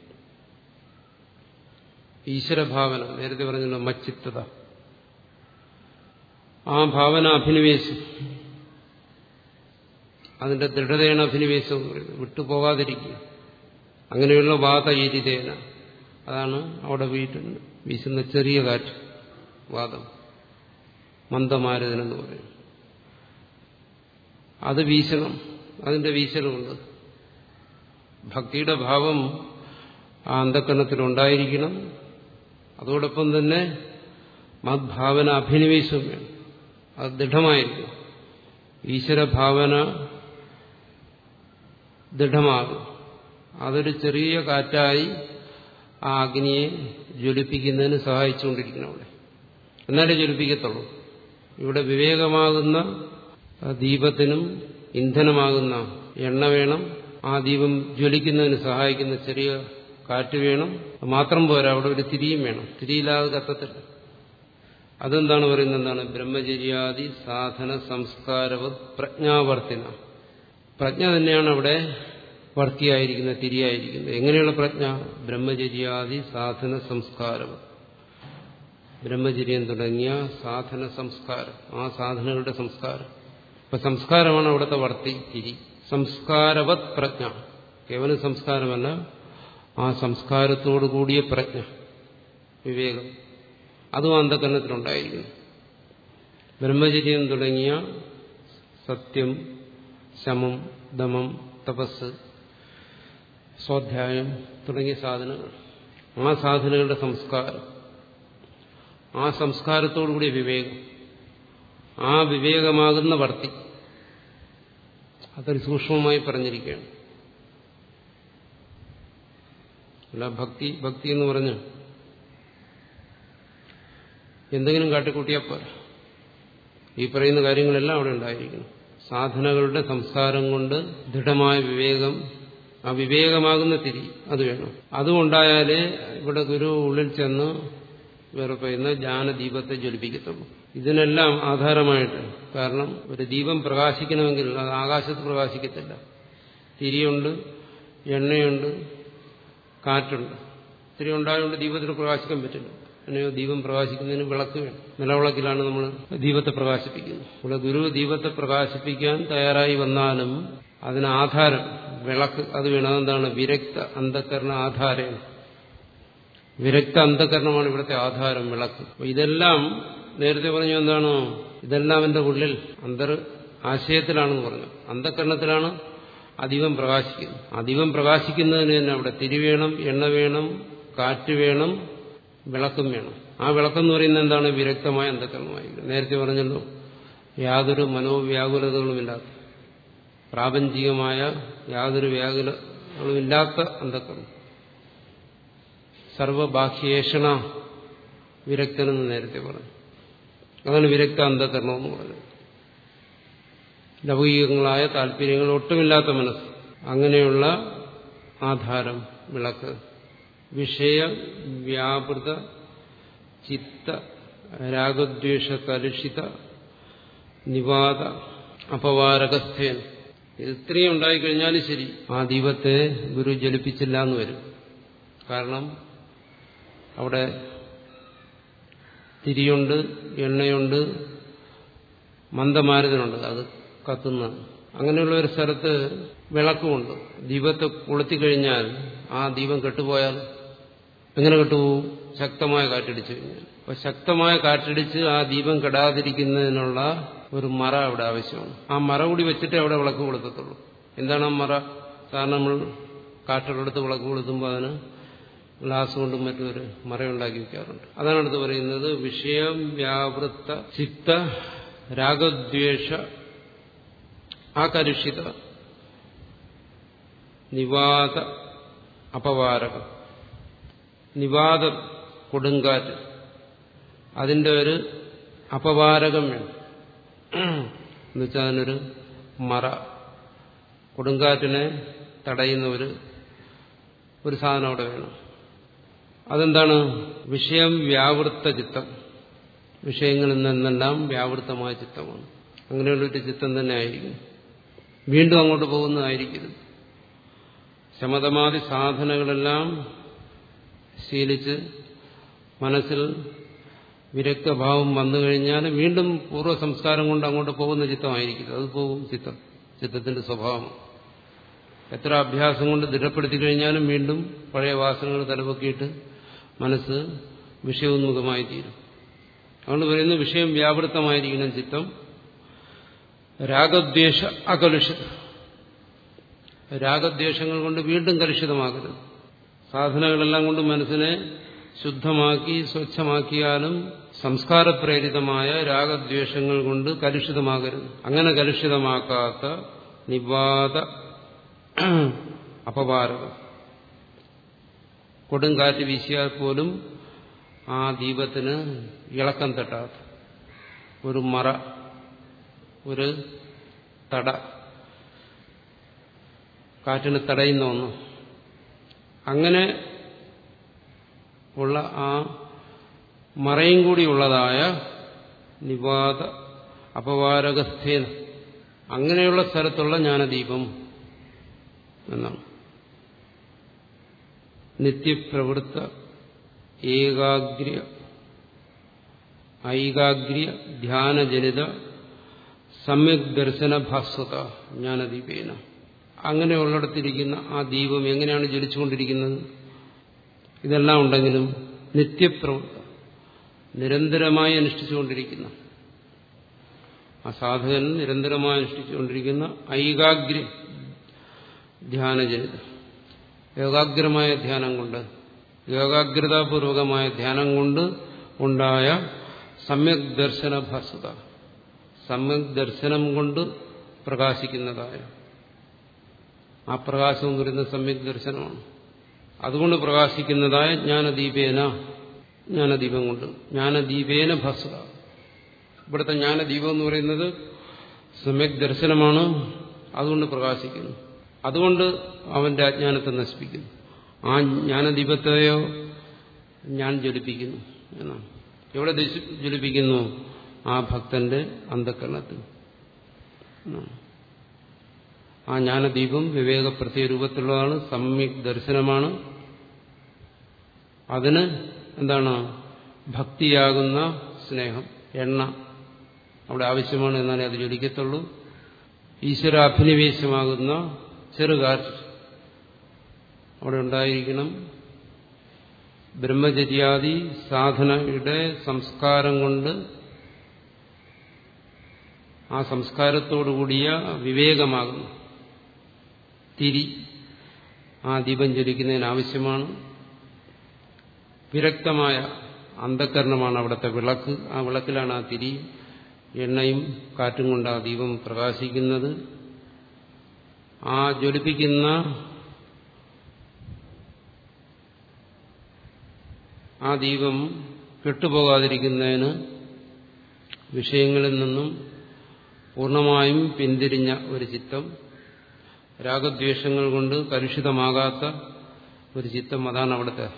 ഈശ്വരഭാവന നേരത്തെ പറഞ്ഞല്ലോ മച്ചിത്തത ആ ഭാവന അഭിനിവേശം അതിന്റെ ദൃഢതയാണ് അഭിനിവേശം എന്ന് പറയുന്നത് വിട്ടുപോകാതിരിക്കുക അങ്ങനെയുള്ള വാത ഈരിതേന അതാണ് അവിടെ വീട്ടിൽ വീശുന്ന ചെറിയ കാറ്റ് വാദം മന്ദമാരുതനെന്ന് പറയും അത് വീശണം അതിന്റെ വീശലുമുണ്ട് ഭക്തിയുടെ ഭാവം ആ അന്ധക്കരണത്തിലുണ്ടായിരിക്കണം അതോടൊപ്പം തന്നെ മദ്ഭാവന അഭിനിവേശവും വേണം അത് ദൃഢമായിരിക്കും ഈശ്വരഭാവന ദൃഢമാകും അതൊരു ചെറിയ കാറ്റായി ആ അഗ്നിയെ ജ്വലിപ്പിക്കുന്നതിന് സഹായിച്ചുകൊണ്ടിരിക്കണം അവിടെ എന്നാലേ ജ്വലിപ്പിക്കത്തുള്ളൂ ഇവിടെ വിവേകമാകുന്ന ദീപത്തിനും ഇന്ധനമാകുന്ന എണ്ണ വേണം ആ ദീപം ജ്വലിക്കുന്നതിന് സഹായിക്കുന്ന ചെറിയ കാറ്റ് വേണം മാത്രം പോരാ അവിടെ ഒരു തിരിയും വേണം തിരിയില്ലാതെ കത്തത്തില്ല അതെന്താണ് പറയുന്നത് എന്താണ് ബ്രഹ്മചര്യാദി സാധന സംസ്കാരവ പ്രജ്ഞാവർത്തിന പ്രജ്ഞ തന്നെയാണ് അവിടെ വർത്തിയായിരിക്കുന്നത് തിരിയായിരിക്കുന്നത് എങ്ങനെയുള്ള പ്രജ്ഞ ബ്രഹ്മചര്യാദി സാധന സംസ്കാരം ബ്രഹ്മചര്യം തുടങ്ങിയ സാധന സംസ്കാരം ആ സാധനങ്ങളുടെ സംസ്കാരം ഇപ്പൊ സംസ്കാരമാണ് അവിടുത്തെ വർത്തി തിരി സംസ്കാരവത് പ്രജ്ഞ കേവലം സംസ്കാരമല്ല ആ സംസ്കാരത്തോടു കൂടിയ പ്രജ്ഞ വിവേകം അതും അന്ധകരണത്തിലുണ്ടായിരിക്കുന്നു ബ്രഹ്മചര്യം തുടങ്ങിയ സത്യം ശമം ദമം തപസ് സ്വാധ്യായം തുടങ്ങിയ സാധനങ്ങൾ ആ സാധനങ്ങളുടെ സംസ്കാരം ആ സംസ്കാരത്തോടുകൂടിയ വിവേകം ആ വിവേകമാകുന്ന വർത്തി അതൊരു സൂക്ഷ്മമായി പറഞ്ഞിരിക്കുകയാണ് അല്ല ഭക്തി ഭക്തി എന്ന് പറഞ്ഞ് എന്തെങ്കിലും കാട്ടിക്കൂട്ടിയാൽ പോരാ ഈ പറയുന്ന കാര്യങ്ങളെല്ലാം അവിടെ ഉണ്ടായിരിക്കണം സാധനകളുടെ സംസ്കാരം കൊണ്ട് ദൃഢമായ വിവേകം ആ വിവേകമാകുന്ന തിരി അത് വേണം അതുകൊണ്ടായാലേ ഇവിടെ ഗുരു ഉള്ളിൽ ചെന്ന് വേറെ പറയുന്ന ജ്ഞാനദീപത്തെ ജ്വലിപ്പിക്കത്തുള്ളൂ ഇതിനെല്ലാം ആധാരമായിട്ട് കാരണം ഒരു ദീപം പ്രകാശിക്കണമെങ്കിൽ അത് ആകാശത്ത് പ്രകാശിക്കത്തില്ല തിരിയുണ്ട് എണ്ണയുണ്ട് കാറ്റുണ്ട് തിരി ഉണ്ടായതുകൊണ്ട് ദീപത്തിന് പ്രകാശിക്കാൻ പറ്റില്ല അങ്ങനെയോ ദീപം പ്രകാശിക്കുന്നതിന് വിളക്ക് വേണം നിലവിളക്കിലാണ് നമ്മൾ ദീപത്തെ പ്രകാശിപ്പിക്കുന്നത് ഇവിടെ ഗുരു ദീപത്തെ പ്രകാശിപ്പിക്കാൻ തയ്യാറായി വന്നാലും അതിന് ആധാരം വിളക്ക് അത് വേണം അതെന്താണ് വിരക്ത അന്ധകരണ ആധാരം വിരക്ത അന്ധകരണമാണ് ഇവിടുത്തെ ആധാരം വിളക്ക് ഇതെല്ലാം നേരത്തെ പറഞ്ഞു എന്താണ് ഇതെല്ലാം എന്റെ ഉള്ളിൽ അന്തർ ആശയത്തിലാണെന്ന് പറഞ്ഞു അന്ധകരണത്തിലാണ് അധികം പ്രകാശിക്കുന്നത് അധികം പ്രകാശിക്കുന്നതിന് തന്നെ അവിടെ തിരി വേണം എണ്ണ വേണം കാറ്റ് വേണം വിളക്കും വേണം ആ വിളക്കെന്ന് പറയുന്നത് എന്താണ് വിരക്തമായ അന്ധകരണമായി നേരത്തെ പറഞ്ഞല്ലോ യാതൊരു മനോവ്യാകുലതകളുമില്ലാത്ത പ്രാപഞ്ചികമായ യാതൊരു വ്യാകുലങ്ങളുമില്ലാത്ത അന്ധകരണം സർവബാഹ്യേഷണ വിരക്തനെന്ന് നേരത്തെ പറഞ്ഞു അതാണ് വിരക്ത അന്ധകരണം എന്ന് പറഞ്ഞത് ലൗകികങ്ങളായ താല്പര്യങ്ങൾ ഒട്ടുമില്ലാത്ത മനസ്സ് അങ്ങനെയുള്ള ആധാരം വിളക്ക് വിഷയ വ്യാപൃത ചിത്ത രാഗദ്വേഷ കലുഷിത നിവാദ അപവാരകസ്ഥേൻ ഇത്രയും ഉണ്ടായിക്കഴിഞ്ഞാലും ശരി ആ ദീപത്തെ ഗുരു ജലിപ്പിച്ചില്ല എന്ന് വരും കാരണം അവിടെ തിരിയുണ്ട് എണ്ണയുണ്ട് മന്ദമാരുതനുണ്ട് അത് കത്തുന്ന അങ്ങനെയുള്ള ഒരു സ്ഥലത്ത് വിളക്കുമുണ്ട് ദീപത്തെ കൊളുത്തിക്കഴിഞ്ഞാൽ ആ ദീപം കെട്ടുപോയാൽ എങ്ങനെ കെട്ടുപോകും ശക്തമായ കാറ്റടിച്ചു കഴിഞ്ഞാൽ അപ്പൊ ശക്തമായ കാറ്റടിച്ച് ആ ദീപം കെടാതിരിക്കുന്നതിനുള്ള ഒരു മറ അവിടെ ആവശ്യമാണ് ആ മറ കൂടി വെച്ചിട്ടേ അവിടെ വിളക്ക് കൊളുത്തത്തുള്ളൂ എന്താണ് ആ മറ കാരണം നമ്മൾ കാറ്റുള്ളടത്ത് വിളക്ക് കൊളുത്തുമ്പോൾ അതിന് ഗ്ലാസ് കൊണ്ടും മറ്റൊരു മറയുണ്ടാക്കി വെക്കാറുണ്ട് അതാണ് അടുത്ത് പറയുന്നത് വിഷയം വ്യാവൃത്ത ചിത്ത രാഗദ്വേഷ ആകരുഷിത നിവാദ അപവാരകം നിവാദ കൊടുങ്കാറ്റ് അതിന്റെ ഒരു അപവാരകം വേണം എന്നുവെച്ചാൽ അതിനൊരു മറ കൊടുങ്കാറ്റിനെ തടയുന്ന ഒരു ഒരു സാധനം അവിടെ വേണം അതെന്താണ് വിഷയം വ്യാവൃത്ത ചിത്തം വിഷയങ്ങളിൽ നിന്നെല്ലാം വ്യാവൃത്തമായ ചിത്തമാണ് അങ്ങനെയുള്ളൊരു ചിത്തം തന്നെ ആയിരിക്കും വീണ്ടും അങ്ങോട്ട് പോകുന്നതായിരിക്കരുത് ശമതമാതി സാധനങ്ങളെല്ലാം ശീലിച്ച് മനസ്സിൽ വിരക്തഭാവം വന്നു കഴിഞ്ഞാൽ വീണ്ടും പൂർവ്വ സംസ്കാരം കൊണ്ട് അങ്ങോട്ട് പോകുന്ന ചിത്തമായിരിക്കും അത് പോകും ചിത്തം ചിത്തത്തിന്റെ സ്വഭാവം എത്ര അഭ്യാസം കൊണ്ട് ദൃഢപ്പെടുത്തി കഴിഞ്ഞാലും വീണ്ടും പഴയ വാസനകൾ തലപൊക്കിയിട്ട് മനസ്സ് വിഷയോന്മുഖമായി തീരും അതുകൊണ്ട് പറയുന്നത് വിഷയം വ്യാപൃതമായിരിക്കണം ചിത്തം രാഗദ്വേഷ അകലുഷിത രാഗദ്വേഷങ്ങൾ കൊണ്ട് വീണ്ടും കലുഷിതമാകരുത് സാധനങ്ങളെല്ലാം കൊണ്ട് മനസ്സിനെ ശുദ്ധമാക്കി സ്വച്ഛമാക്കിയാലും സംസ്കാരപ്രേരിതമായ രാഗദ്വേഷങ്ങൾ കൊണ്ട് കലുഷിതമാകരുത് അങ്ങനെ കലുഷിതമാക്കാത്ത നിവാദ അപവാരകം കൊടുങ്കാറ്റ് വീശിയാൽ പോലും ആ ദീപത്തിന് ഇളക്കം തട്ടാത്ത ഒരു മറ ഒരു തട കാറ്റിന് തടയുന്ന ഒന്ന് അങ്ങനെ ഉള്ള ആ മറയും കൂടി ഉള്ളതായ നിവാദ അപവാരകസ്ഥേന അങ്ങനെയുള്ള സ്ഥലത്തുള്ള ജ്ഞാനദീപം എന്നാണ് നിത്യപ്രവൃത്ത ഏകാഗ്ര്യ ഐകാഗ്ര്യ ധ്യാനജനിത സമ്യക് ദർശന ഭാസ്വത ജ്ഞാനദീപേന അങ്ങനെയുള്ളിടത്തിരിക്കുന്ന ആ ദീപം എങ്ങനെയാണ് ജ്വലിച്ചുകൊണ്ടിരിക്കുന്നത് ഇതെല്ലാം ഉണ്ടെങ്കിലും നിത്യപ്രവൃത്ത നിരന്തരമായി അനുഷ്ഠിച്ചുകൊണ്ടിരിക്കുന്ന ആ സാധകൻ നിരന്തരമായി അനുഷ്ഠിച്ചുകൊണ്ടിരിക്കുന്ന ഐകാഗ്ര ധ്യാനജനിത ഏകാഗ്രമായ ധ്യാനം കൊണ്ട് ഏകാഗ്രതാപൂർവകമായ ധ്യാനം കൊണ്ട് ഉണ്ടായ സമ്യക് ദർശന ഭാസുത സമ്യക് ദർശനം കൊണ്ട് പ്രകാശിക്കുന്നതായ ആ പ്രകാശം എന്ന് പറയുന്നത് സമ്യക് ദർശനമാണ് അതുകൊണ്ട് പ്രകാശിക്കുന്നതായ ജ്ഞാനദീപേന ജ്ഞാനദീപം കൊണ്ട് ജ്ഞാനദീപേന ഭസ്വത ഇവിടുത്തെ ജ്ഞാനദീപം എന്ന് പറയുന്നത് സമ്യക് ദർശനമാണ് അതുകൊണ്ട് പ്രകാശിക്കുന്നു അതുകൊണ്ട് അവന്റെ അജ്ഞാനത്തെ നശിപ്പിക്കുന്നു ആ ജ്ഞാനദീപത്തെയോ ഞാൻ ജ്വലിപ്പിക്കുന്നു എന്നാണ് എവിടെ ജ്വലിപ്പിക്കുന്നു ആ ഭക്തന്റെ അന്ധക്കരണത്തിൽ ആ ജ്ഞാനദീപം വിവേക പ്രത്യേക രൂപത്തിലുള്ളതാണ് സമ്യക് ദർശനമാണ് അതിന് എന്താണ് ഭക്തിയാകുന്ന സ്നേഹം എണ്ണ അവിടെ ആവശ്യമാണ് എന്നാലേ അത് ജ്വലിക്കത്തുള്ളൂ ഈശ്വരാഭിനിവേശമാകുന്ന ചെറുകാറ്റ് അവിടെ ഉണ്ടായിരിക്കണം ബ്രഹ്മചര്യാദി സാധനയുടെ സംസ്കാരം കൊണ്ട് ആ സംസ്കാരത്തോടുകൂടിയ വിവേകമാകുന്നു തിരി ആ ദീപം ജ്വലിക്കുന്നതിന് ആവശ്യമാണ് വിരക്തമായ അന്ധകരണമാണ് അവിടുത്തെ വിളക്ക് ആ വിളക്കിലാണ് ആ തിരി എണ്ണയും കാറ്റും കൊണ്ട് ആ ദീപം പ്രകാശിക്കുന്നത് ആ ജ്വലിപ്പിക്കുന്ന ആ ദീപം കെട്ടുപോകാതിരിക്കുന്നതിന് വിഷയങ്ങളിൽ നിന്നും പൂർണ്ണമായും പിന്തിരിഞ്ഞ ഒരു ചിത്തം രാഗദ്വേഷങ്ങൾ കൊണ്ട് കലുഷിതമാകാത്ത ഒരു ചിത്തം അതാണ് അവിടുത്തെ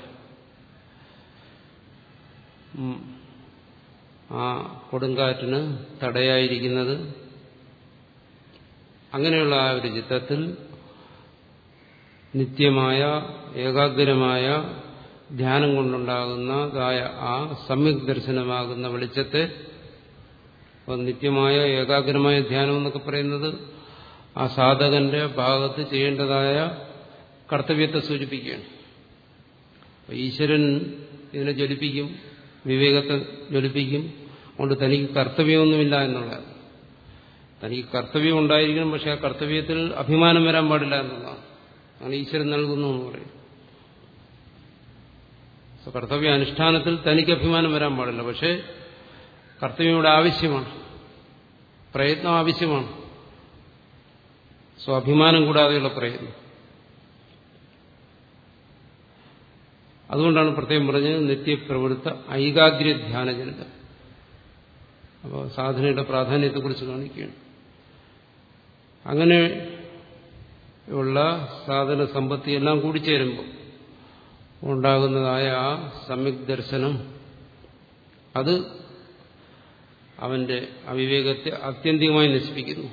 ആ കൊടുങ്കാറ്റിന് തടയായിരിക്കുന്നത് അങ്ങനെയുള്ള ആ ഒരു ചിത്തത്തിൽ നിത്യമായ ഏകാഗ്രമായ ധ്യാനം കൊണ്ടുണ്ടാകുന്നതായ ആ സമ്യക് ദർശനമാകുന്ന വെളിച്ചത്തെ നിത്യമായ ഏകാഗ്രമായ ധ്യാനം എന്നൊക്കെ പറയുന്നത് ആ സാധകന്റെ ഭാഗത്ത് ചെയ്യേണ്ടതായ കർത്തവ്യത്തെ സൂചിപ്പിക്കുകയാണ് ഈശ്വരൻ ഇതിനെ ജ്വലിപ്പിക്കും വിവേകത്തെ ജ്വലിപ്പിക്കും അതുകൊണ്ട് തനിക്ക് കർത്തവ്യമൊന്നുമില്ല എന്നുള്ളതാണ് തനിക്ക് കർത്തവ്യം ഉണ്ടായിരിക്കണം പക്ഷെ ആ കർത്തവ്യത്തിൽ അഭിമാനം വരാൻ പാടില്ല എന്നുള്ളതാണ് അങ്ങനെ ഈശ്വരൻ നൽകുന്നു എന്ന് പറയും കർത്തവ്യ അനുഷ്ഠാനത്തിൽ തനിക്ക് അഭിമാനം വരാൻ പാടില്ല പക്ഷേ കർത്തവ്യം ഇവിടെ ആവശ്യമാണ് പ്രയത്നം ആവശ്യമാണ് സ്വാഭിമാനം കൂടാതെയുള്ള പ്രയത്നം അതുകൊണ്ടാണ് പ്രത്യേകം പറഞ്ഞത് നിത്യപ്രവൃത്ത ഐകാഗ്ര ധ്യാനജനിത അപ്പോൾ സാധനയുടെ പ്രാധാന്യത്തെക്കുറിച്ച് കാണിക്കുകയാണ് അങ്ങനെ ഉള്ള സാധന സമ്പത്തി എല്ലാം കൂടിച്ചേരുമ്പോൾ ഉണ്ടാകുന്നതായ ആ സമ്യക് ദർശനം അത് അവന്റെ അവിവേകത്തെ ആത്യന്തികമായി നശിപ്പിക്കുന്നു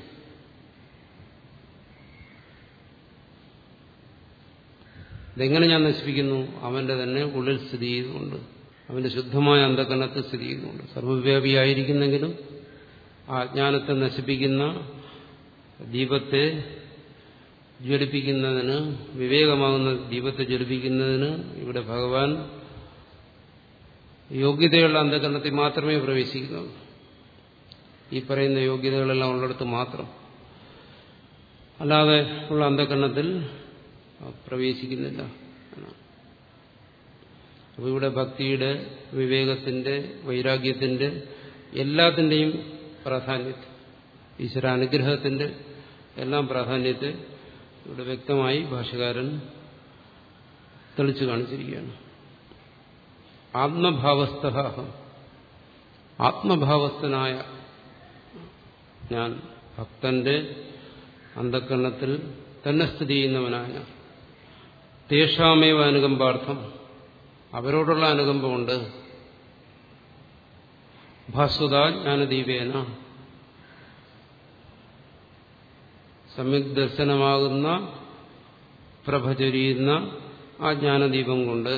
ഇതെങ്ങനെ ഞാൻ നശിപ്പിക്കുന്നു അവന്റെ തന്നെ ഉള്ളിൽ സ്ഥിതി ചെയ്തുകൊണ്ട് അവന്റെ ശുദ്ധമായ അന്ധകരണത്തിൽ സ്ഥിതി ചെയ്യുന്നുണ്ട് സർവവ്യാപിയായിരിക്കുന്നെങ്കിലും ആ അജ്ഞാനത്തെ നശിപ്പിക്കുന്ന ദീപത്തെ ജ്വലിപ്പിക്കുന്നതിന് വിവേകമാകുന്ന ദീപത്തെ ജ്വലിപ്പിക്കുന്നതിന് ഇവിടെ ഭഗവാൻ യോഗ്യതയുള്ള അന്ധകരണത്തിൽ മാത്രമേ പ്രവേശിക്കുന്നുള്ളൂ ഈ പറയുന്ന യോഗ്യതകളെല്ലാം ഉള്ളിടത്ത് മാത്രം അല്ലാതെ ഉള്ള അന്ധകരണത്തിൽ പ്രവേശിക്കുന്നില്ല എന്നാണ് അപ്പോൾ ഇവിടെ ഭക്തിയുടെ വിവേകത്തിന്റെ വൈരാഗ്യത്തിന്റെ എല്ലാത്തിൻ്റെയും പ്രാധാന്യത്തെ ഈശ്വര അനുഗ്രഹത്തിന്റെ എല്ലാം പ്രാധാന്യത്തെ ഇവിടെ വ്യക്തമായി ഭാഷകാരൻ തെളിച്ചു കാണിച്ചിരിക്കുകയാണ് ആത്മഭാവസ്ഥ ആത്മഭാവസ്ഥനായ ഞാൻ ഭക്തന്റെ അന്ധക്കരണത്തിൽ തന്നെ സ്ഥിതി ചെയ്യുന്നവനായ തേഷാമേവ അനുകമ്പാർത്ഥം അവരോടുള്ള അനുകമ്പമുണ്ട് ഭാസ്വത ജ്ഞാനദീപേന സമ്യക് ദർശനമാകുന്ന പ്രഭചൊരിയുന്ന ആ ജ്ഞാനദീപം കൊണ്ട്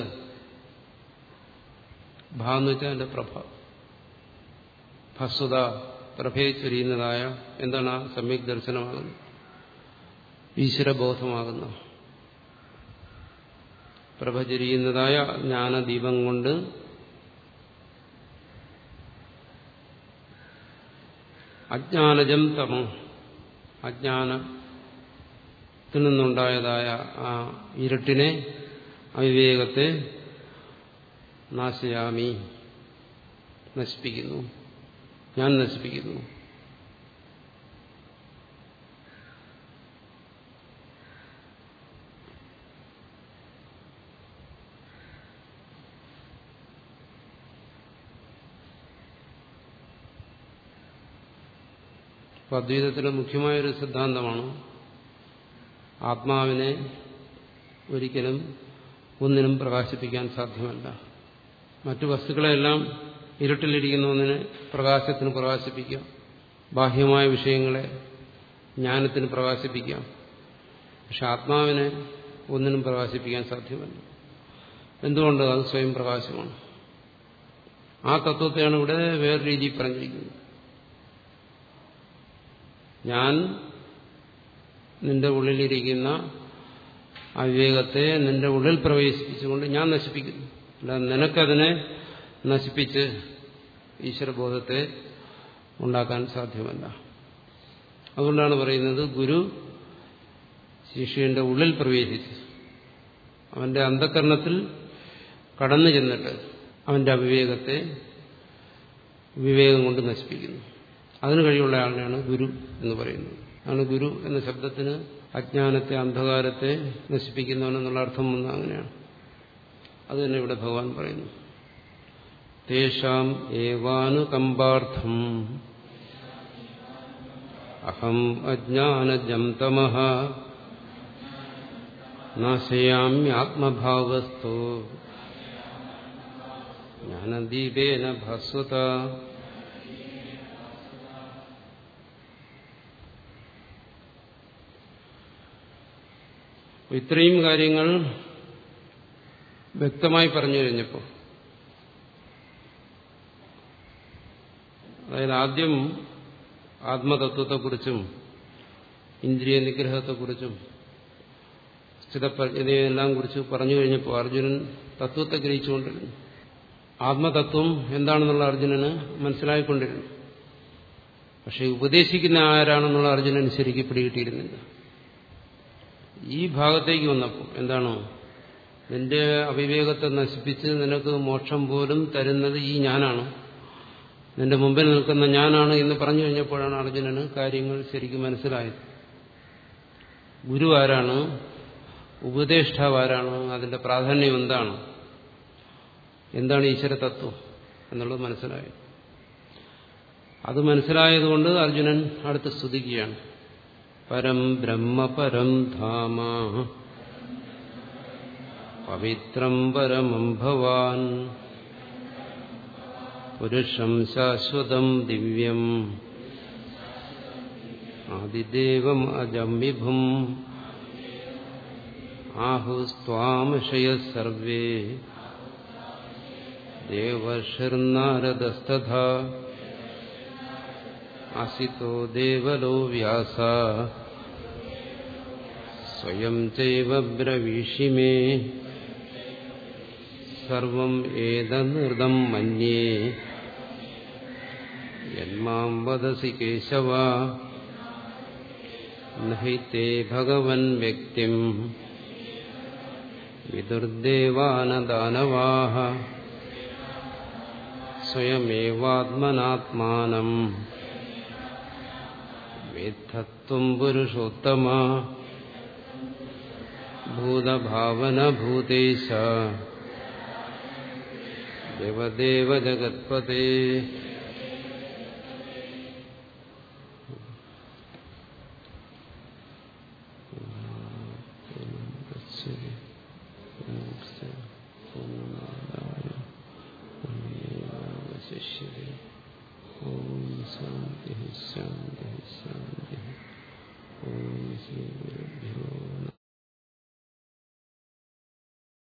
ഭാ എന്ന് വെച്ചാൽ അതിന്റെ പ്രഭ ഭസ്വത പ്രഭയെ ചൊരിയുന്നതായ എന്താണ് ആ സമ്യക് ദർശനമാകുന്നത് ഈശ്വരബോധമാകുന്ന പ്രഭചരിയുന്നതായ ജ്ഞാനദീപം കൊണ്ട് അജ്ഞാനജം തമോ അജ്ഞാനത്തിൽ നിന്നുണ്ടായതായ ആ ഇരുട്ടിനെ അവിവേകത്തെ നാശയാമി നശിപ്പിക്കുന്നു ഞാൻ നശിപ്പിക്കുന്നു അപ്പൊ അദ്വൈതത്തിലെ മുഖ്യമായൊരു സിദ്ധാന്തമാണ് ആത്മാവിനെ ഒരിക്കലും ഒന്നിനും പ്രകാശിപ്പിക്കാൻ സാധ്യമല്ല മറ്റു വസ്തുക്കളെല്ലാം ഇരുട്ടിലിരിക്കുന്ന ഒന്നിനെ പ്രകാശത്തിന് പ്രകാശിപ്പിക്കാം ബാഹ്യമായ വിഷയങ്ങളെ ജ്ഞാനത്തിന് പ്രകാശിപ്പിക്കാം പക്ഷെ ആത്മാവിനെ ഒന്നിനും പ്രകാശിപ്പിക്കാൻ സാധ്യമല്ല എന്തുകൊണ്ട് അത് സ്വയം പ്രകാശമാണ് ആ തത്വത്തെയാണ് ഇവിടെ വേറെ രീതിയിൽ പറഞ്ഞിരിക്കുന്നത് ഞാൻ നിന്റെ ഉള്ളിലിരിക്കുന്ന അവിവേകത്തെ നിന്റെ ഉള്ളിൽ പ്രവേശിപ്പിച്ചുകൊണ്ട് ഞാൻ നശിപ്പിക്കുന്നു അല്ല നിനക്കതിനെ നശിപ്പിച്ച് ഈശ്വരബോധത്തെ ഉണ്ടാക്കാൻ സാധ്യമല്ല അതുകൊണ്ടാണ് പറയുന്നത് ഗുരു ശിഷ്യന്റെ ഉള്ളിൽ പ്രവേശിച്ച് അവന്റെ അന്ധകരണത്തിൽ കടന്നു ചെന്നിട്ട് അവന്റെ അവിവേകത്തെ വിവേകം കൊണ്ട് നശിപ്പിക്കുന്നു അതിന് കഴിയുള്ള ആളിനെയാണ് ഗുരു എന്ന് പറയുന്നത് ആണ് ഗുരു എന്ന ശബ്ദത്തിന് അജ്ഞാനത്തെ അന്ധകാരത്തെ നശിപ്പിക്കുന്നവനെന്നുള്ള അർത്ഥം വന്ന അങ്ങനെയാണ് അത് തന്നെ ഇവിടെ ഭഗവാൻ പറയുന്നു തേഷാം ഏവാനുകമ്പാർത്ഥം അഹം അജ്ഞാനജം തമഹ നാശയാമ്യാത്മഭാവസ്ഥോ ജ്ഞാനദീപേന ഭാസ്വത ഇത്രയും കാര്യങ്ങൾ വ്യക്തമായി പറഞ്ഞു കഴിഞ്ഞപ്പോൾ അതായത് ആദ്യം ആത്മതത്വത്തെക്കുറിച്ചും ഇന്ദ്രിയ നിഗ്രഹത്തെക്കുറിച്ചും സ്ഥിതപ്രജ്ഞതയെല്ലാം കുറിച്ച് പറഞ്ഞു കഴിഞ്ഞപ്പോൾ അർജുനൻ തത്വത്തെ ഗ്രഹിച്ചുകൊണ്ടിരുന്നു ആത്മതത്വം എന്താണെന്നുള്ള അർജുനന് മനസ്സിലായിക്കൊണ്ടിരുന്നു പക്ഷെ ഉപദേശിക്കുന്ന ആരാണെന്നുള്ള അർജുനൻ ശരിക്കും പിടികിട്ടിയിരുന്നില്ല ഈ ഭാഗത്തേക്ക് വന്നപ്പോൾ എന്താണോ നിന്റെ അവിവേകത്തെ നശിപ്പിച്ച് നിനക്ക് മോക്ഷം പോലും തരുന്നത് ഈ ഞാനാണ് നിന്റെ മുമ്പിൽ നിൽക്കുന്ന ഞാനാണ് എന്ന് പറഞ്ഞു കഴിഞ്ഞപ്പോഴാണ് അർജുനന് കാര്യങ്ങൾ ശരിക്കും മനസ്സിലായത് ഗുരു ആരാണ് ഉപദേഷ്ടാവ് ആരാണ് അതിന്റെ പ്രാധാന്യം എന്താണ് എന്താണ് ഈശ്വര തത്വം എന്നുള്ളത് മനസ്സിലായത് അത് മനസ്സിലായതുകൊണ്ട് അർജുനൻ അടുത്ത് സ്തുതിക്കുകയാണ് പരം ബ്രഹ്മ പരം ധാമ പവിത്രം പരമം ഭവാൻ പുരുഷം ശാശ്വതം ദിവ്യം ആദിദേവം അജം വിഭും ആഹുസ്വാമഷയ സർവേ ദേവർഷിർനാരദസ്തഥാ ആസിതോ ദേവലോ വ്യാസ സ്വയം ചൈവ ബ്രവീഷി മേ സർവം ഏതനൃതം മന്യേ യന്മാം വദസി കേശവ നഹൈത്തെ ഭഗവൻ വ്യക്തിം വിദുർദേവാനദാനവാഹ സ്വയമേവാത്മനാത്മാനം വേദ്ധത്വം പുരുഷോത്തമ ഭൂതഭാവനഭൂതേശ ദേവദേവ ജഗത്പതേ ശിഷ്യതേ ഓം ശാന്തി ശാന്തി ശാന്തി ഓം ശ്രീ ഗുരുഭ്യോ നമഃ